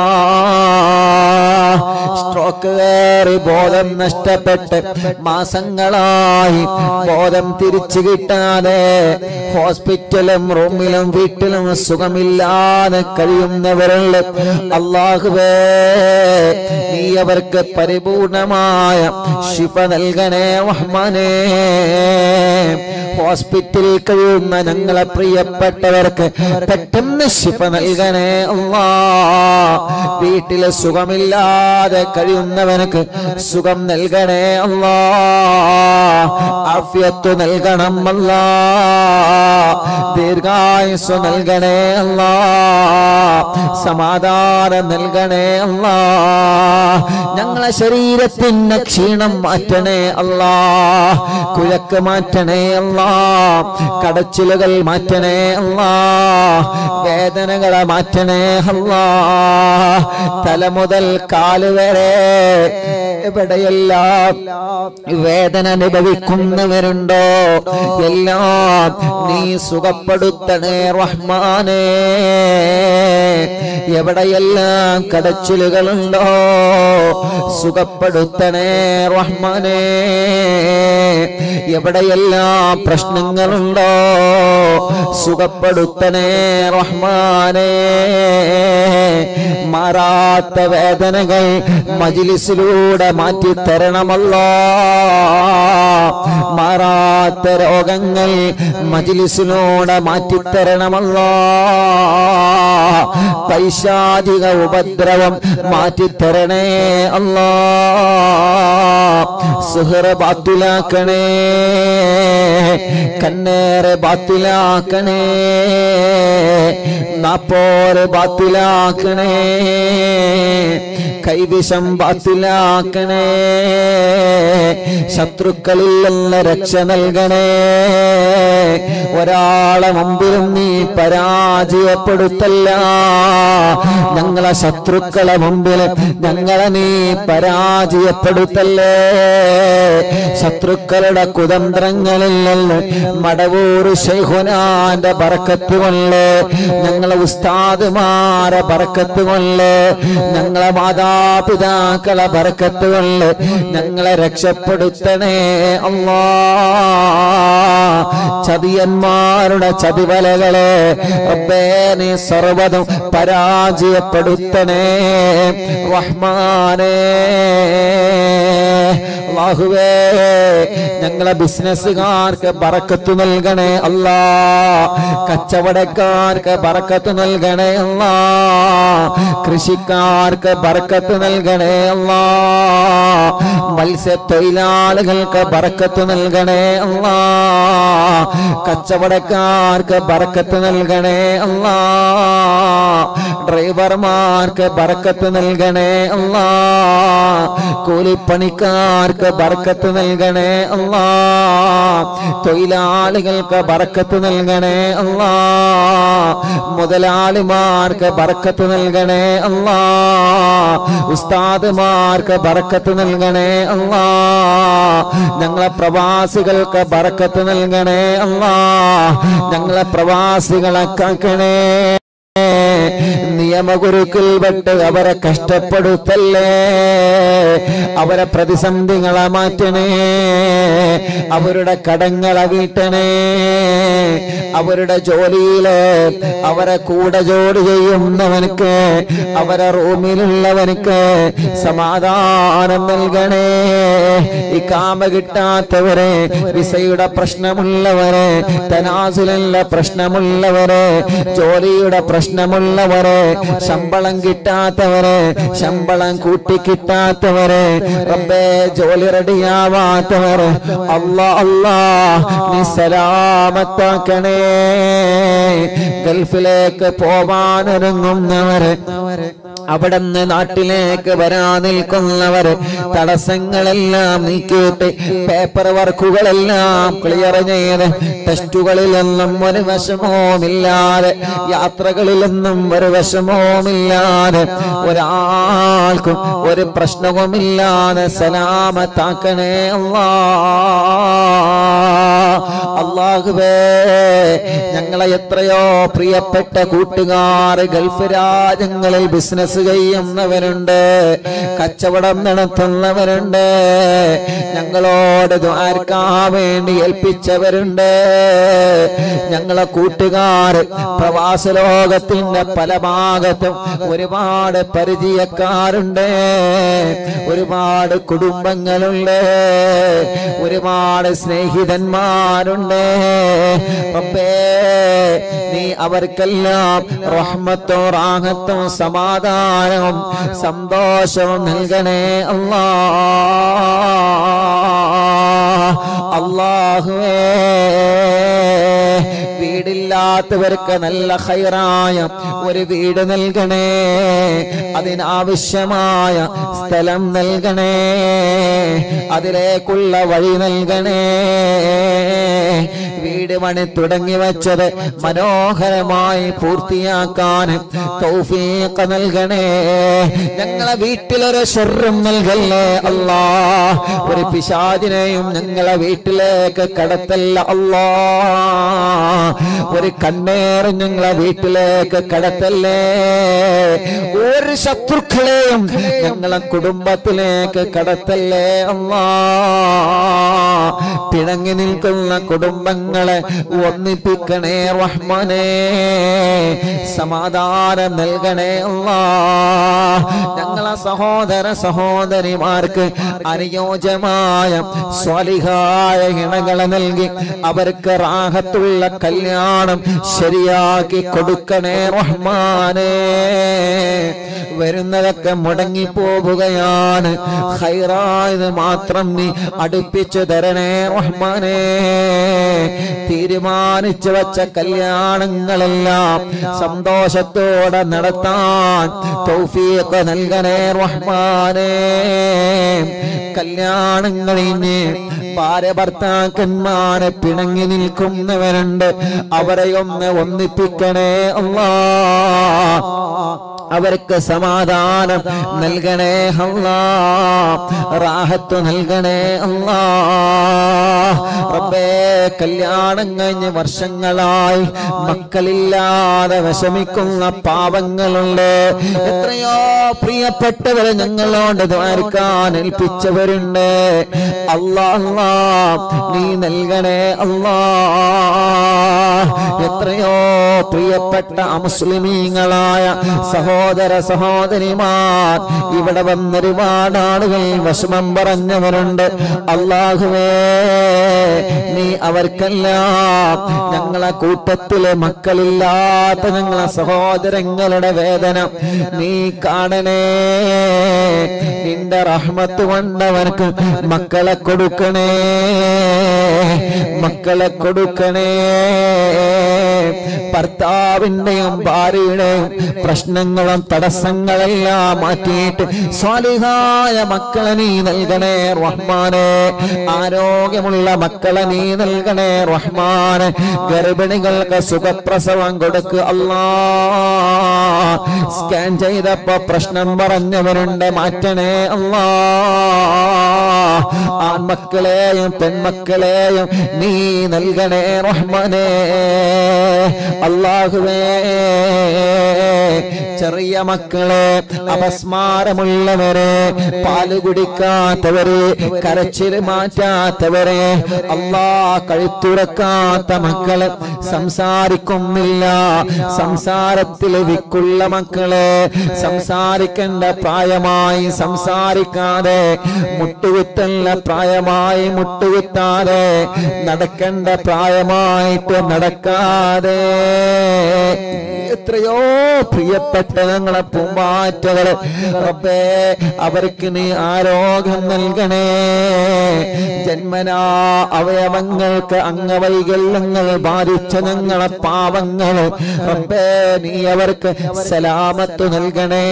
സ്ട്രോക്ക് കയറി ബോധം നഷ്ടപ്പെട്ട് മാസങ്ങളായി ബോധം തിരിച്ചു കിട്ടാതെ ഹോസ്പിറ്റലും റൂമിലും വീട്ടിലും സുഖമില്ലാതെ കഴിയുന്നവരുള്ള അള്ളാഹുവേ നീ അവർക്ക് പരിപൂർണമായ ശിഫ നൽകണേ റഹ്മാനേ ഹോസ്പിറ്റലിൽ കഴിയുന്ന ഞങ്ങളെ പ്രിയപ്പെട്ടവർക്ക് പെട്ടെന്ന് ശിഫ നൽകണേ അല്ലാ വീട്ടിലെ സുഖമില്ലാതെ കഴിയുന്നവനക്ക് സുഖം നൽകണേ അല്ലാ ആഫിയത്ത് നൽകണം അല്ലാ ദീർഘായുസ് നൽകണേ അല്ലാ സമാധാനം നൽകണേ അല്ലാ ഞങ്ങളെ ശരീരത്തിന് ക്ഷീണം മാറ്റണേ അല്ലാ കുലക്ക് മാറ്റണേ അല്ലാ കടച്ചിലുകൾ മാറ്റണേ അല്ലാ വേദനകളെ മാറ്റണേ അല്ലാ തല മുതൽ കാല് വരെ എവിടെയെല്ലാം വേദന അനുഭവിക്കുന്നവരുണ്ടോ എല്ലാം നീ സുഖപ്പെടുത്തണേ റഹ്മാനേ എവിടെയെല്ലാം കടച്ചിലുകളുണ്ടോ സുഖപ്പെടുത്തണേ റഹ്മാനേ എവിടെയെല്ലാം പ്രശ്നങ്ങളുണ്ടോ സുഖപ്പെടുത്തണേ റഹ്മാനേ മാറാത്ത വേദനകൾ മജിലിസിലൂടെ മാറ്റിത്തരണമല്ലോ മാറാത്ത രോഗങ്ങൾ മജിലിസിലൂടെ മാറ്റിത്തരണമല്ലോ പൈശാചിക ഉപദ്രവം മാറ്റിത്തരണേ അല്ലാ സുഹറ ബാത്തുലാക്കണേ കണ്ണേറെ ബാത്തുലാക്കണേ നാപ്പോരെ ബാത്തുലാക്കണേ കൈവിഷം ബാത്തുലാക്കണേ ശത്രുക്കളിൽ നിന്ന് രക്ഷ നൽകണേ ഒരാളെ മുമ്പിലും നീ പരാജയപ്പെടുത്തല്ല ഞങ്ങളെ ശത്രുക്കളെ മുമ്പിൽ ഞങ്ങളെ നീ പരാജയപ്പെടുത്തല്ലേ ശത്രുക്കളുടെ കുതന്ത്രങ്ങളിൽ നിന്ന് മടവൂർ ശൈഹുനാന്റെ ബറക്കത്ത് കൊണ്ട് ഞങ്ങളെ ഉസ്താദുമാരെ ബറക്കത്ത് കൊണ്ട് ഞങ്ങളെ മാതാപിതാക്കളെ ബറക്കത്ത് കൊണ്ട് ഞങ്ങളെ രക്ഷപ്പെടുത്തണേ അല്ലാ ചതിയന്മാരുടെ ചതിവലകളെ റബ്ബേ നീ സർവ്വതും പരാജയപ്പെടുത്തണേ റഹ്മാനേ അല്ലാഹുവേ ഞങ്ങളെ ബിസിനസ്സുകാർക്ക് ബറക്കത്ത് നൽകണേ അല്ലാ കച്ചവടക്കാർക്ക് ബറക്കത്ത് നൽകണേ അല്ലാ കൃഷിക്കാർക്ക് ബറക്കത്ത് നൽകണേ അല്ലാ മത്സ്യത്തൊഴിലാളികൾക്ക് ബറക്കത്ത് നൽകണേ അല്ലാ കച്ചവടക്കാർക്ക് ബറക്കത്ത് നൽകണേ അല്ലാ ഡ്രൈവർമാർക്ക് ബറക്കത്ത് നൽകണേ അല്ലാ കൂലിപ്പണിക്കാർക്ക് ബറക്കത്ത് നൽകണേ അല്ലാ തൊഴിലാളികൾക്ക് ബറക്കത്ത് നൽകണേ അല്ലാ മുതലാളിമാർക്ക് ബറക്കത്ത് നൽകണേ അല്ലാ ഉസ്താദുമാർക്ക് ബറക്കത്ത് നൽകണേ അല്ലാ ഞങ്ങളെ പ്രവാസികൾക്ക് ബറക്കത്ത് നൽകണേ അല്ലാ ഞങ്ങളെ പ്രവാസികളെ കാക്കണേ നിയമഗുരുക്കൾ വിട്ട് അവരെ കഷ്ടപ്പെടുത്തല്ലേ അവരെ പ്രതിസന്ധികളെ മാറ്റണേ അവരുടെ കടങ്ങളെ വീട്ടണേ അവരുടെ ജോലിയില് അവരെ കൂടെ ജോലി ചെയ്യുന്നവനക്ക് അവരെ റൂമിലുള്ളവനക്ക് സമാധാനം നൽകണേ ഈ കാമ കിട്ടാത്തവരെ വിസയുടെ പ്രശ്നമുള്ളവരെ തനാസിലുള്ള പ്രശ്നമുള്ളവരെ ജോലിയുടെ പ്രശ്നമുള്ളവരെ ശമ്പളം കിട്ടാത്തവരെ ശമ്പളം കൂട്ടി കിട്ടാത്തവരെ റബ്ബേ ജോലി റെഡിയാവാത്തവരെ അല്ലാ അല്ലാ നീ സലാമത്താക്കണേ ഗൾഫിലേക്ക് പോവാനൊരുങ്ങുന്നവരെ അവിടുന്ന് നാട്ടിലേക്ക് വരാൻ നിൽക്കുന്നവര് തടസ്സങ്ങളെല്ലാം നീക്കിയിട്ട് പേപ്പർ വർക്കുകളെല്ലാം ക്ലിയർ ചെയ്ത് ടെസ്റ്റുകളിലൊന്നും ഒരു വിഷമവുമില്ലാതെ യാത്രകളിലൊന്നും ഒരു വിഷമവുമില്ലാതെ ഒരാൾക്കും ഒരു പ്രശ്നവുമില്ലാതെ സലാമത്താക്കണേ അല്ലാ അള്ളാഹുവേ ഞങ്ങളെ എത്രയോ പ്രിയപ്പെട്ട കൂട്ടുകാർ ഗൾഫ് രാജ്യങ്ങളിൽ ബിസിനസ് ചെയ്യുന്നവരുണ്ട് കച്ചവടം നടത്തുന്നവരുണ്ട് ഞങ്ങളോട് ദ്വാരക്കാൻ വേണ്ടി ഏൽപ്പിച്ചവരുണ്ട് ഞങ്ങളെ കൂട്ടുകാർ പ്രവാസ ലോകത്തിന്റെ പല ഭാഗത്തും ഒരുപാട് പരിചയക്കാരുണ്ട് ഒരുപാട് കുടുംബങ്ങളുണ്ട് ഒരുപാട് സ്നേഹിതന്മാരുണ്ട് റബ്ബേ നീ അവർക്കെല്ലാം റഹ്മത്തോ റാഹത്തോ സമാധാനവും സന്തോഷവും നൽകണേ അല്ലാ അള്ളാഹുവേ വീടില്ല വീടില്ലാത്തവർക്ക് നല്ല ഹൈറായ ഒരു വീട് നൽകണേ അതിനാവശ്യമായ സ്ഥലം നൽകണേ അതിലേക്കുള്ള വഴി നൽകണേ വീട് പണി തുടങ്ങി വെച്ചത് മനോഹരമായി പൂർത്തിയാക്കാൻ തൗഫീഖ് നൽകണേ ഞങ്ങളെ വീട്ടിലൊരു ഷെറും നൽകല്ലേ അല്ലാ ഒരു പിശാചിനെയും ഞങ്ങളെ വീട്ടിലേക്ക് കടത്തല്ല അല്ലാ ഒരു കണ്ണേറും ഞങ്ങളെ വീട്ടിലേക്ക് കടത്തല്ലേ ഒരു ശത്രുക്കളെയും ഞങ്ങളെ കുടുംബത്തിലേക്ക് കടത്തല്ലേ അല്ലാ പിണങ്ങി നിൽക്കുന്ന കുടുംബങ്ങളെ ഒന്നിപ്പിക്കണേ റഹ്മാനേ സമാധാനം നൽകണേ അല്ലാ ഞങ്ങളെ സഹോദര സഹോദരിമാർക്ക് അനുയോജ്യമായ സ്വാലിഹായ ഇണകളെ നൽകി അവർക്ക് റാഹത്തുള്ള കല്യാണം ശരിയാക്കി കൊടുക്കണേ റഹ്മാനേ വരുന്നതൊക്കെ മുടങ്ങി പോവുകയാണ് ഹൈറായത് മാത്രം നീ അടുപ്പിച്ചു തരണേ റഹ്മാനേ തീരുമാനിച്ചു വച്ച കല്യാണങ്ങളെല്ലാം സന്തോഷത്തോടെ നടത്താൻ തൗഫീഖ് നൽകണേ റഹ്മാനേ കല്യാണങ്ങളിന് ഭാര്യ ഭർത്താക്കന്മാരെ പിണങ്ങി നിൽക്കുന്നവരുണ്ട് അവരെ ഒന്ന് ഒന്നിപ്പിക്കണേ അല്ലാ അവർക്ക് സമാധാനം നൽകണേ അല്ലാ റാഹത്ത് നൽകണേ അല്ലാ റബ്ബേ കല്യാണം കഴിഞ്ഞ് വർഷങ്ങളായി മക്കളില്ലാതെ വിഷമിക്കുന്ന പാവങ്ങളുണ്ട് എത്രയോ പ്രിയപ്പെട്ടവരെ ഞങ്ങളോട് ദ്വാരിക്കാൻ ഏൽപ്പിച്ചവരുണ്ട് അല്ലാ അല്ലാ നീ നൽകണേ അല്ലാ എത്രയോ പ്രിയപ്പെട്ട അമുസ്ലിമീങ്ങളായ സഹോദര സഹോദരിമാർ ഇവിടെ വന്നൊരുപാട് ആളുകൾ വിഷമം പറഞ്ഞവരുണ്ട് അള്ളാഹുവേ നീ അവർക്കെല്ലാം ഞങ്ങളെ കൂട്ടത്തിലെ മക്കളില്ലാത്ത ഞങ്ങളെ സഹോദരങ്ങളുടെ വേദന നീ കാണണേ നിന്റെ റഹ്മത്ത് കൊണ്ടവർക്ക് മക്കളെ കൊടുക്കണേ മക്കളെ കൊടുക്കണേ ഭർത്താവിന്റെയും ഭാര്യയുടെയും പ്രശ്നങ്ങളും തടസ്സങ്ങളെല്ലാം മാറ്റിയിട്ട് സ്വാലിഹായ മക്കളെ നീ നൽകണേ റഹ്മാനെ ആരോഗ്യമുള്ള മക്കളെ നീ നൽകണേ റഹ്മാനെ ഗർഭിണികൾക്ക് സുഖപ്രസവം കൊടുക്ക് അല്ലാ സ്കാൻ ചെയ്തപ്പോ പ്രശ്നം പറഞ്ഞവരുണ്ട് മാറ്റണേ അല്ലാ ആൺമക്കളെയും പെൺമക്കളെയും നീ നൽകണേ റഹ്മാനേ അള്ളാഹുവേ ചെറിയ മക്കളെ അപസ്മാരമുള്ളവരെ പാല് കുടിക്കാത്തവരെ കരച്ചിൽ മാറ്റാത്തവരെ അള്ളാ കഴുത്തുറക്കാത്ത മക്കള് സംസാരിക്കുന്നില്ല സംസാരത്തിൽ വിക്കുള്ള മക്കള് സംസാരിക്കേണ്ട പ്രായമായി സംസാരിക്കാതെ മുട്ടുകുത്തല്ല പ്രായമായി മുട്ടുകുത്താതെ നടക്കേണ്ട പ്രായമായിട്ട് നടക്കാതെ എത്രയോ പ്രിയപ്പെട്ട ഞങ്ങളെ പൂമ്പാറ്റകള് റബ്ബേ അവർക്ക് നീ ആരോഗ്യം നൽകണേ ജന്മനാ അവയവങ്ങൾക്ക് അംഗവൈകല്യങ്ങൾ ബാധിച്ച ഞങ്ങളെ പാവങ്ങൾ റബ്ബേ നീ അവർക്ക് സലാമത്ത് നൽകണേ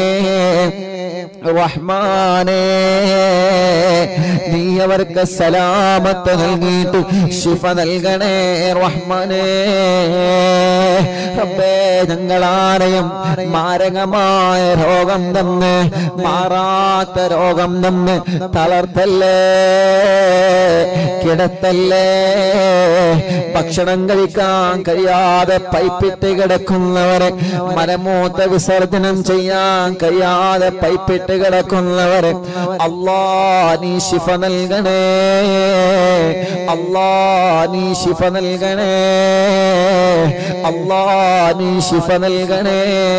റഹ്മാനേ നീ അവർക്ക് സലാമത്ത് നൽകിയിട്ട് ശിഫ നൽകണേ റഹ്മാനേ റബ്ബേ ഞങ്ങളാരെയും മാരകമായ രോഗം തന്ന് മാറാത്ത രോഗം തന്ന് തളർത്തല്ലേ കിടത്തല്ലേ ഭക്ഷണം കഴിക്കാൻ കഴിയാതെ പൈപ്പിട്ട് കിടക്കുന്നവരെ മരമൂത്ത വിസർജനം ചെയ്യാൻ കഴിയാതെ പൈപ്പിട്ട് കിടക്കുന്നവരെ അല്ലാ നീ ശിഫ നൽകണേ അല്ലാ നീ ശിഫ നൽകണേ അല്ലാ നീ ശിഫ നൽകണേ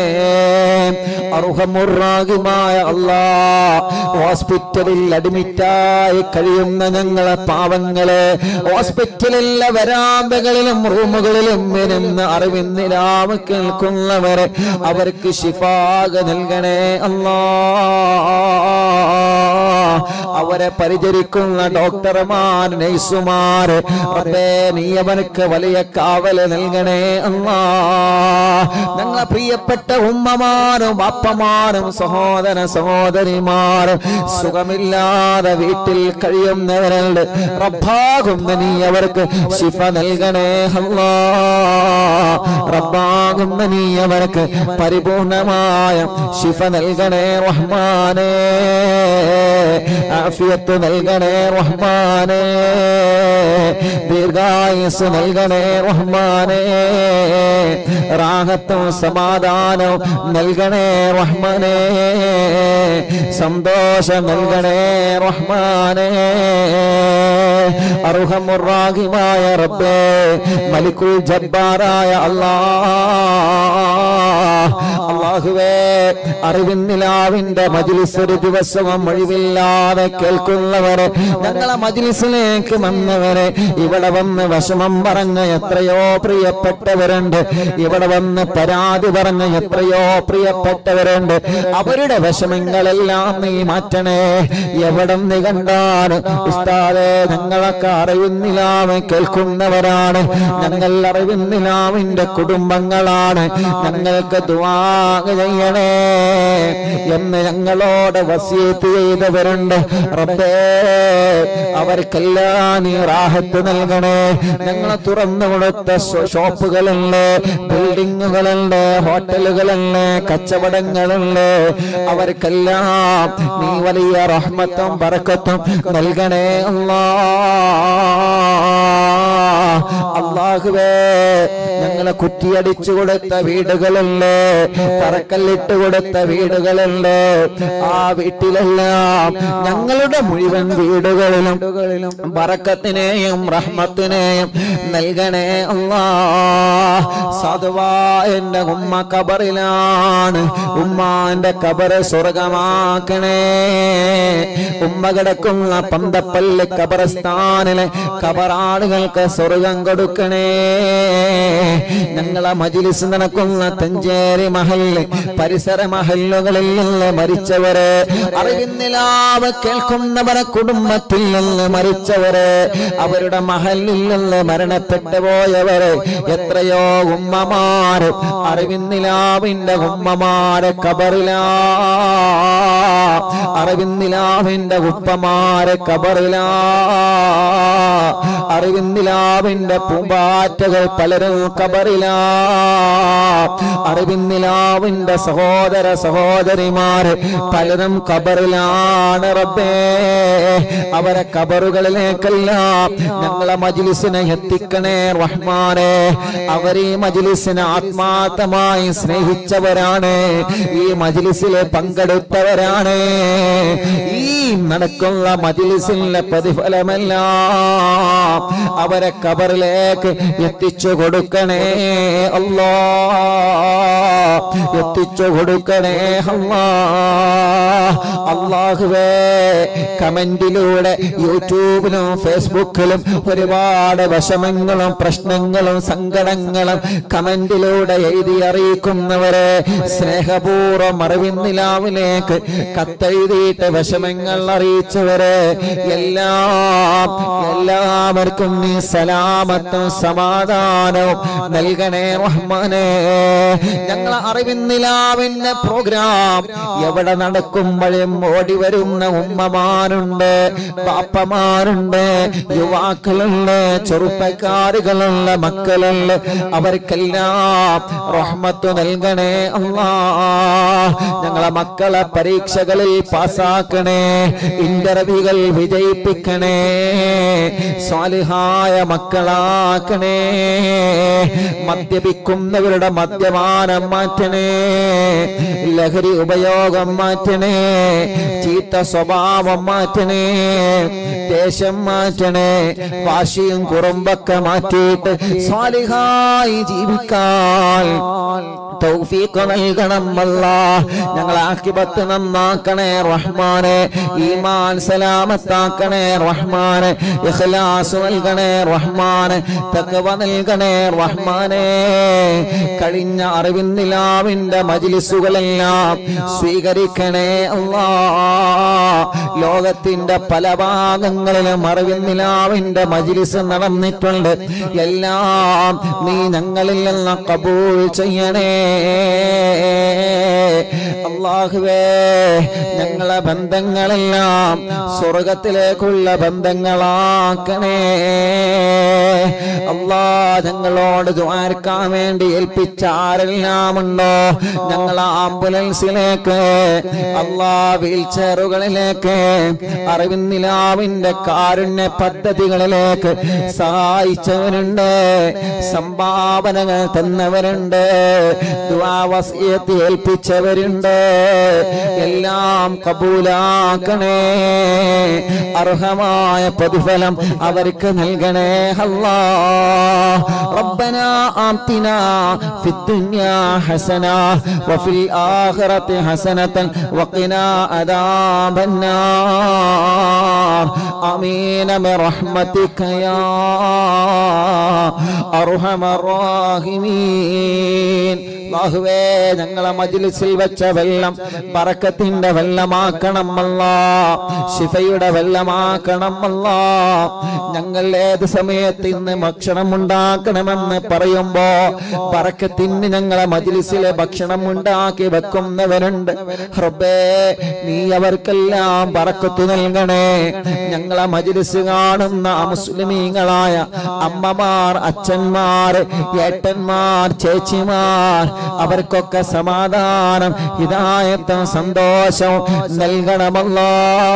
അർഹമുറാകുമായ അല്ലാ ഹോസ്പിറ്റലിൽ അഡ്മിറ്റായി കഴിയുന്ന ഞങ്ങളെ പാവങ്ങളെ ഹോസ്പിറ്റലിലെ വരാന്തകളിലും റൂമുകളിലും ഇരുന്ന് അറിവിന്നിലാവ് കേൾക്കുന്നവരെ അവർക്ക് ശിഫാക നൽകണേ അല്ലാ അവരെ പരിചരിക്കുന്ന ഡോക്ടർമാർ നഴ്സുമാര് റബ്ബേ നീ അവർക്ക് വലിയ കാവല് നൽകണേ അല്ലാ ഞങ്ങളെ പ്രിയപ്പെട്ട ഉമ്മമാരും അപ്പമാരും സഹോദര സഹോദരിമാരും സുഖമില്ലാതെ വീട്ടിൽ കഴിയുന്നവരുണ്ട് റബ്ബാകുന്ന നീ അവർക്ക് ശിഫ നൽകണേ അല്ലാ റബ്ബാകുന്ന നീ അവർക്ക് പരിപൂർണമായ ശിഫ നൽകണേ റഹ്മാനേ ആഫിയത്ത് നൽകണേ റഹ്മാനേ ദീർഘായുസ് നൽകണേ റഹ്മാനേ റാഹത്തും സമാധാനവും നൽകണേ റഹ്മാനേ സന്തോഷം നൽകണേ റഹ്മാനേ അർഹമുറാഹിമായ റബ്ബേ മലിക്കുൽ ജബ്ബാറായ അല്ലാ അള്ളാഹുവേ അറിവിന്നിലാവിന്റെ മജിലിസ് ഒരു ദിവസവും ഒഴിവില്ലാതെ കേൾക്കുന്നവരെ ഞങ്ങളെ മജിലിസിലേക്ക് വന്നവരെ ഇവിടെ വന്ന് വിഷമം പറഞ്ഞ എത്രയോ പ്രിയപ്പെട്ടവരുണ്ട് ഇവിടെ വന്ന് പരാതി പറഞ്ഞ എത്രയോ പ്രിയപ്പെട്ടവരുണ്ട് അവരുടെ വിഷമങ്ങളെല്ലാം നീ മാറ്റണേ എവിടെ നീ കണ്ടാണ് ഉസ്താദെ ഞങ്ങളൊക്കെ അറിവിന്നിലാവ് കേൾക്കുന്നവരാണ് ഞങ്ങൾ അറിവിന്നിലാവിന്റെ കുടുംബങ്ങളാണ് ഞങ്ങൾക്ക് ദുആ ചെയ്യണേ എന്ന് ഞങ്ങളോട് വസീത്ത് ചെയ്തവരുണ്ട് റബ്ബേ അവർക്കെല്ലാം നീ റാഹത്ത് നൽകണേ ഞങ്ങളെ തുറന്നു കൊടുത്ത ഷോ- ഷോപ്പുകളുണ്ട് ബിൽഡിങ്ങുകളുണ്ട് ഹോട്ടലുകളുണ്ട് കച്ചവടങ്ങളുണ്ട് അവർക്കെല്ലാം നീ വലിയ റഹ്മത്തും ബറക്കത്തും നൽകണേ അല്ലാ അള്ളാഹുവേ ഞങ്ങളെ കുറ്റിയടിച്ചു കൊടുത്ത വീടുകളുണ്ട് തറക്കല്ലിട്ട് കൊടുത്ത വീടുകളുണ്ട് ആ വീട്ടിലെല്ലാം ഞങ്ങളുടെ മുഴുവൻ വീടുകളിലും ബറക്കത്തിനെയും റഹ്മത്തിനെയും നൽകണേ അല്ലാ സാധുവാ എന്റെ ഉമ്മ കബറിലാണ് ഉമ്മാന്റെ കബറ് സ്വർഗമാക്കണേ ഉമ്മ കിടക്കുന്ന പന്തപ്പള്ളി കബറസ്ഥാനിലെ കബറാളുകൾക്ക് സ്വർഗം കൊടുക്കണേ ഞങ്ങളെ മജിലിസ് നടക്കുന്ന തഞ്ചേരി മഹല് പരിസര മഹല്ലുകളിൽ നിന്ന് മരിച്ചവരെ അറിവിന്നിലാവ് കേൾക്കുന്നവരെ കുടുംബത്തിൽ നിന്ന് മരിച്ചവരെ അവരുടെ മഹലിൽ നിന്ന് മരണപ്പെട്ടു പോയവരെ എത്രയോ ഉമ്മമാര് അറിവിന്നിലാവിന്റെ ഉമ്മമാരെ കബറിലാ അറിവിന്നിലാവിന്റെ ഉപ്പമാരെ കബറിലാ അറിവിന്നിലാവിന്റെ പൂമ്പാറ്റകൾ പലരും കബറിലാ അറിവിന്നിലാവിന്റെ സഹോദര സഹോദരിമാര് പലരും കബറിലാണ് റബ്ബേ അവരെ കബറുകളിലേക്കെല്ലാം ഞങ്ങളെ മജിലിസിനെ എത്തിക്കണേ റഹ്മാനെ അവർ ഈ മജിലിസിനെ ആത്മാർത്ഥമായി സ്നേഹിച്ചവരാണ് ഈ മജിലിസിൽ പങ്കെടുത്തവരാണ് ഈ നടക്കുന്ന മജിലിസിലെ പ്രതിഫലമെല്ലാം അവരെ കബറിലേക്ക് എത്തിച്ചു കൊടുക്കണേ അല്ലാ എത്തിച്ചു കൊടുക്കണേ അല്ലാ അള്ളാഹുവേ കമന്റിലൂടെ യൂട്യൂബിലും ഫേസ്ബുക്കിലും ഒരുപാട് വിഷമങ്ങളും പ്രശ്നങ്ങളും സങ്കടങ്ങളും കമന്റിലൂടെ എഴുതി അറിയിക്കുന്നവരെ സ്നേഹപൂർവ്വം അറിവിന്നിലാവിലേക്ക് കത്തെഴുതിയിട്ട് വിഷമങ്ങൾ അറിയിച്ചവരെ എല്ലാം എല്ലാവർക്കും നീ സലാമത്തും സമാധാനവും നൽകണേ റഹ്മാനെ ഞങ്ങൾ അറിവിന്നിലാവിന്റെ പ്രോഗ്രാം എവിടെ നടക്കുമ്പോഴും ഓടി വരുന്ന ഉമ്മമാരുണ്ട് പാപ്പമാരുണ്ട് യുവാക്കളുണ്ട് ചെറുപ്പക്കാരുകളുണ്ട് മക്കളുണ്ട് അവർക്കെല്ലാം റഹ്മത്ത് നൽകണേ അല്ലാ ഞങ്ങളെ മക്കളെ പരീക്ഷകളിൽ പാസ്സാക്കണേ ഇന്റർവ്യൂകൾ വിജയിപ്പിക്കണേ സ്വാലിഹായ മക്കളാക്കണേ മദ്യപിക്കുന്നവരുടെ മദ്യപാനം മാറ്റണേ ലഹരി ഉപയോഗം മാറ്റണേ ചീത്ത സ്വഭാവം മാറ്റണേ ദേശം മാറ്റണേ വാശിയും കുറുമ്പൊക്കെ മാറ്റിയിട്ട് സ്വാലിഹായി ജീവിക്കാൻ തൗഫീഖ് നൽകണം അല്ലാ ഞങ്ങളെ ആക്കിബത്ത് നന്നാക്കണേ റഹ്മാനെ ഈമാൻ സലാമത്താക്കണേ റഹ്മാനെ ഇഖ്ലാസ് നൽകണേ റഹ്മാനെ തഖ്വ നൽകണേ റഹ്മാനെ കഴിഞ്ഞ അറിവിൻ നിലാവിന്റെ മജ്ലിസുകളെല്ലാം സ്വീകരിക്കണേ അല്ലാ ലോകത്തിന്റെ പല ഭാഗങ്ങളിലും അറിവിൻ നിലാവിന്റെ മജ്ലിസ് നടന്നിട്ടുണ്ട് എല്ലാം നീ ഞങ്ങളിൽ നിന്ന് കബൂൾ ചെയ്യണേ അള്ളാഹുവേ ഞങ്ങളെ ബന്ധങ്ങളെല്ലാം സ്വർഗത്തിലേക്കുള്ള ബന്ധങ്ങളാക്കണേ അള്ളാ ഞങ്ങളോട് ദ്വാരക്കാൻ വേണ്ടി ഏൽപ്പിച്ച ആരെല്ലാം ഉണ്ടോ ഞങ്ങൾ ആംബുലൻസിലേക്ക് അള്ളാ വീൽ ചെയറുകളിലേക്ക് അറിവിൻ നിലാവിന്റെ കാരുണ്യ പദ്ധതികളിലേക്ക് സഹായിച്ചവരുണ്ട് സംഭാവനകൾ തന്നവരുണ്ട് ദുആവസിയത്ത് ഏൽപ്പിച്ചവരുണ്ട് എല്ലാം കബൂലാക്കണേ അർഹമായ പ്രതിഫലം അവർക്ക് നൽകണേ അല്ലാ ربنا آتنا في الدنيا حسنة وفي الآخرة حسنة وقنا عذاب النار آمين برحمتك يا أرحم الراحمين അല്ലാഹുവേ ഞങ്ങളെ മജ്ലിസിൽ വെച്ച വെള്ളം ബറക്കത്തിന്റെ വെള്ളമാക്കണം അല്ലാ ശിഫയുടെ വെള്ളമാക്കണം അല്ലാ ഞങ്ങൾ ഏത് സമയത്ത് ഇന്ന് ഭക്ഷണം ഉണ്ടാക്കണമെന്ന് പറയുമ്പോ ബറക്കത്തിന് ഞങ്ങളെ മജ്ലിസിലെ ഭക്ഷണം ഉണ്ടാക്കി വെക്കുന്നവരുണ്ട് റബ്ബേ നീ അവർക്കെല്ലാം ബറക്കത്ത് നൽകണേ ഞങ്ങളെ മജ്ലിസ് കാണുന്ന മുസ്ലിമീങ്ങളായ അമ്മമാർ അച്ഛന്മാർ ഏട്ടന്മാർ ചേച്ചിമാർ അവർക്കൊക്കെ സമാധാനം ഹിതായത്തും സന്തോഷവും നൽകണമല്ലോ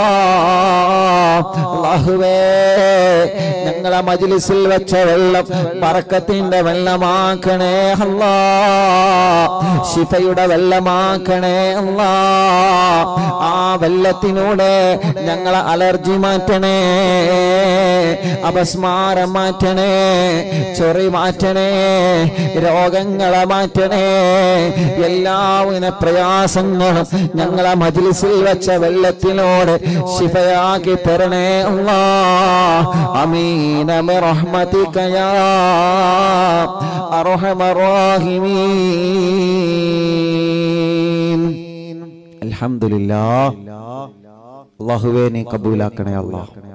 അല്ലാഹുവേ ഞങ്ങളെ മജ്ലിസിൽ വെച്ച വെള്ളം പറക്കത്തിന്റെ വെള്ളമാക്കണേ അല്ലാ ശിഫയുടെ വെള്ളമാക്കണേ അല്ലാ ആ വെള്ളത്തിനൂടെ ഞങ്ങളെ അലർജി മാറ്റണേ അപസ്മാരം മാറ്റണേ ചൊറി മാറ്റണേ രോഗങ്ങളെ മാറ്റണേ എല്ലാവിധ പ്രയാസങ്ങളും ഞങ്ങളെ മജ്ലിസിൽ വെച്ച വെള്ളത്തിനോട് ശിഫയാക്കി തരണേ അല്ലാ അമീന برحمتك يا أرحم الراحمين الحمد لله അള്ളാഹുവേ നീ കബൂലാക്കണേ അള്ളാഹ്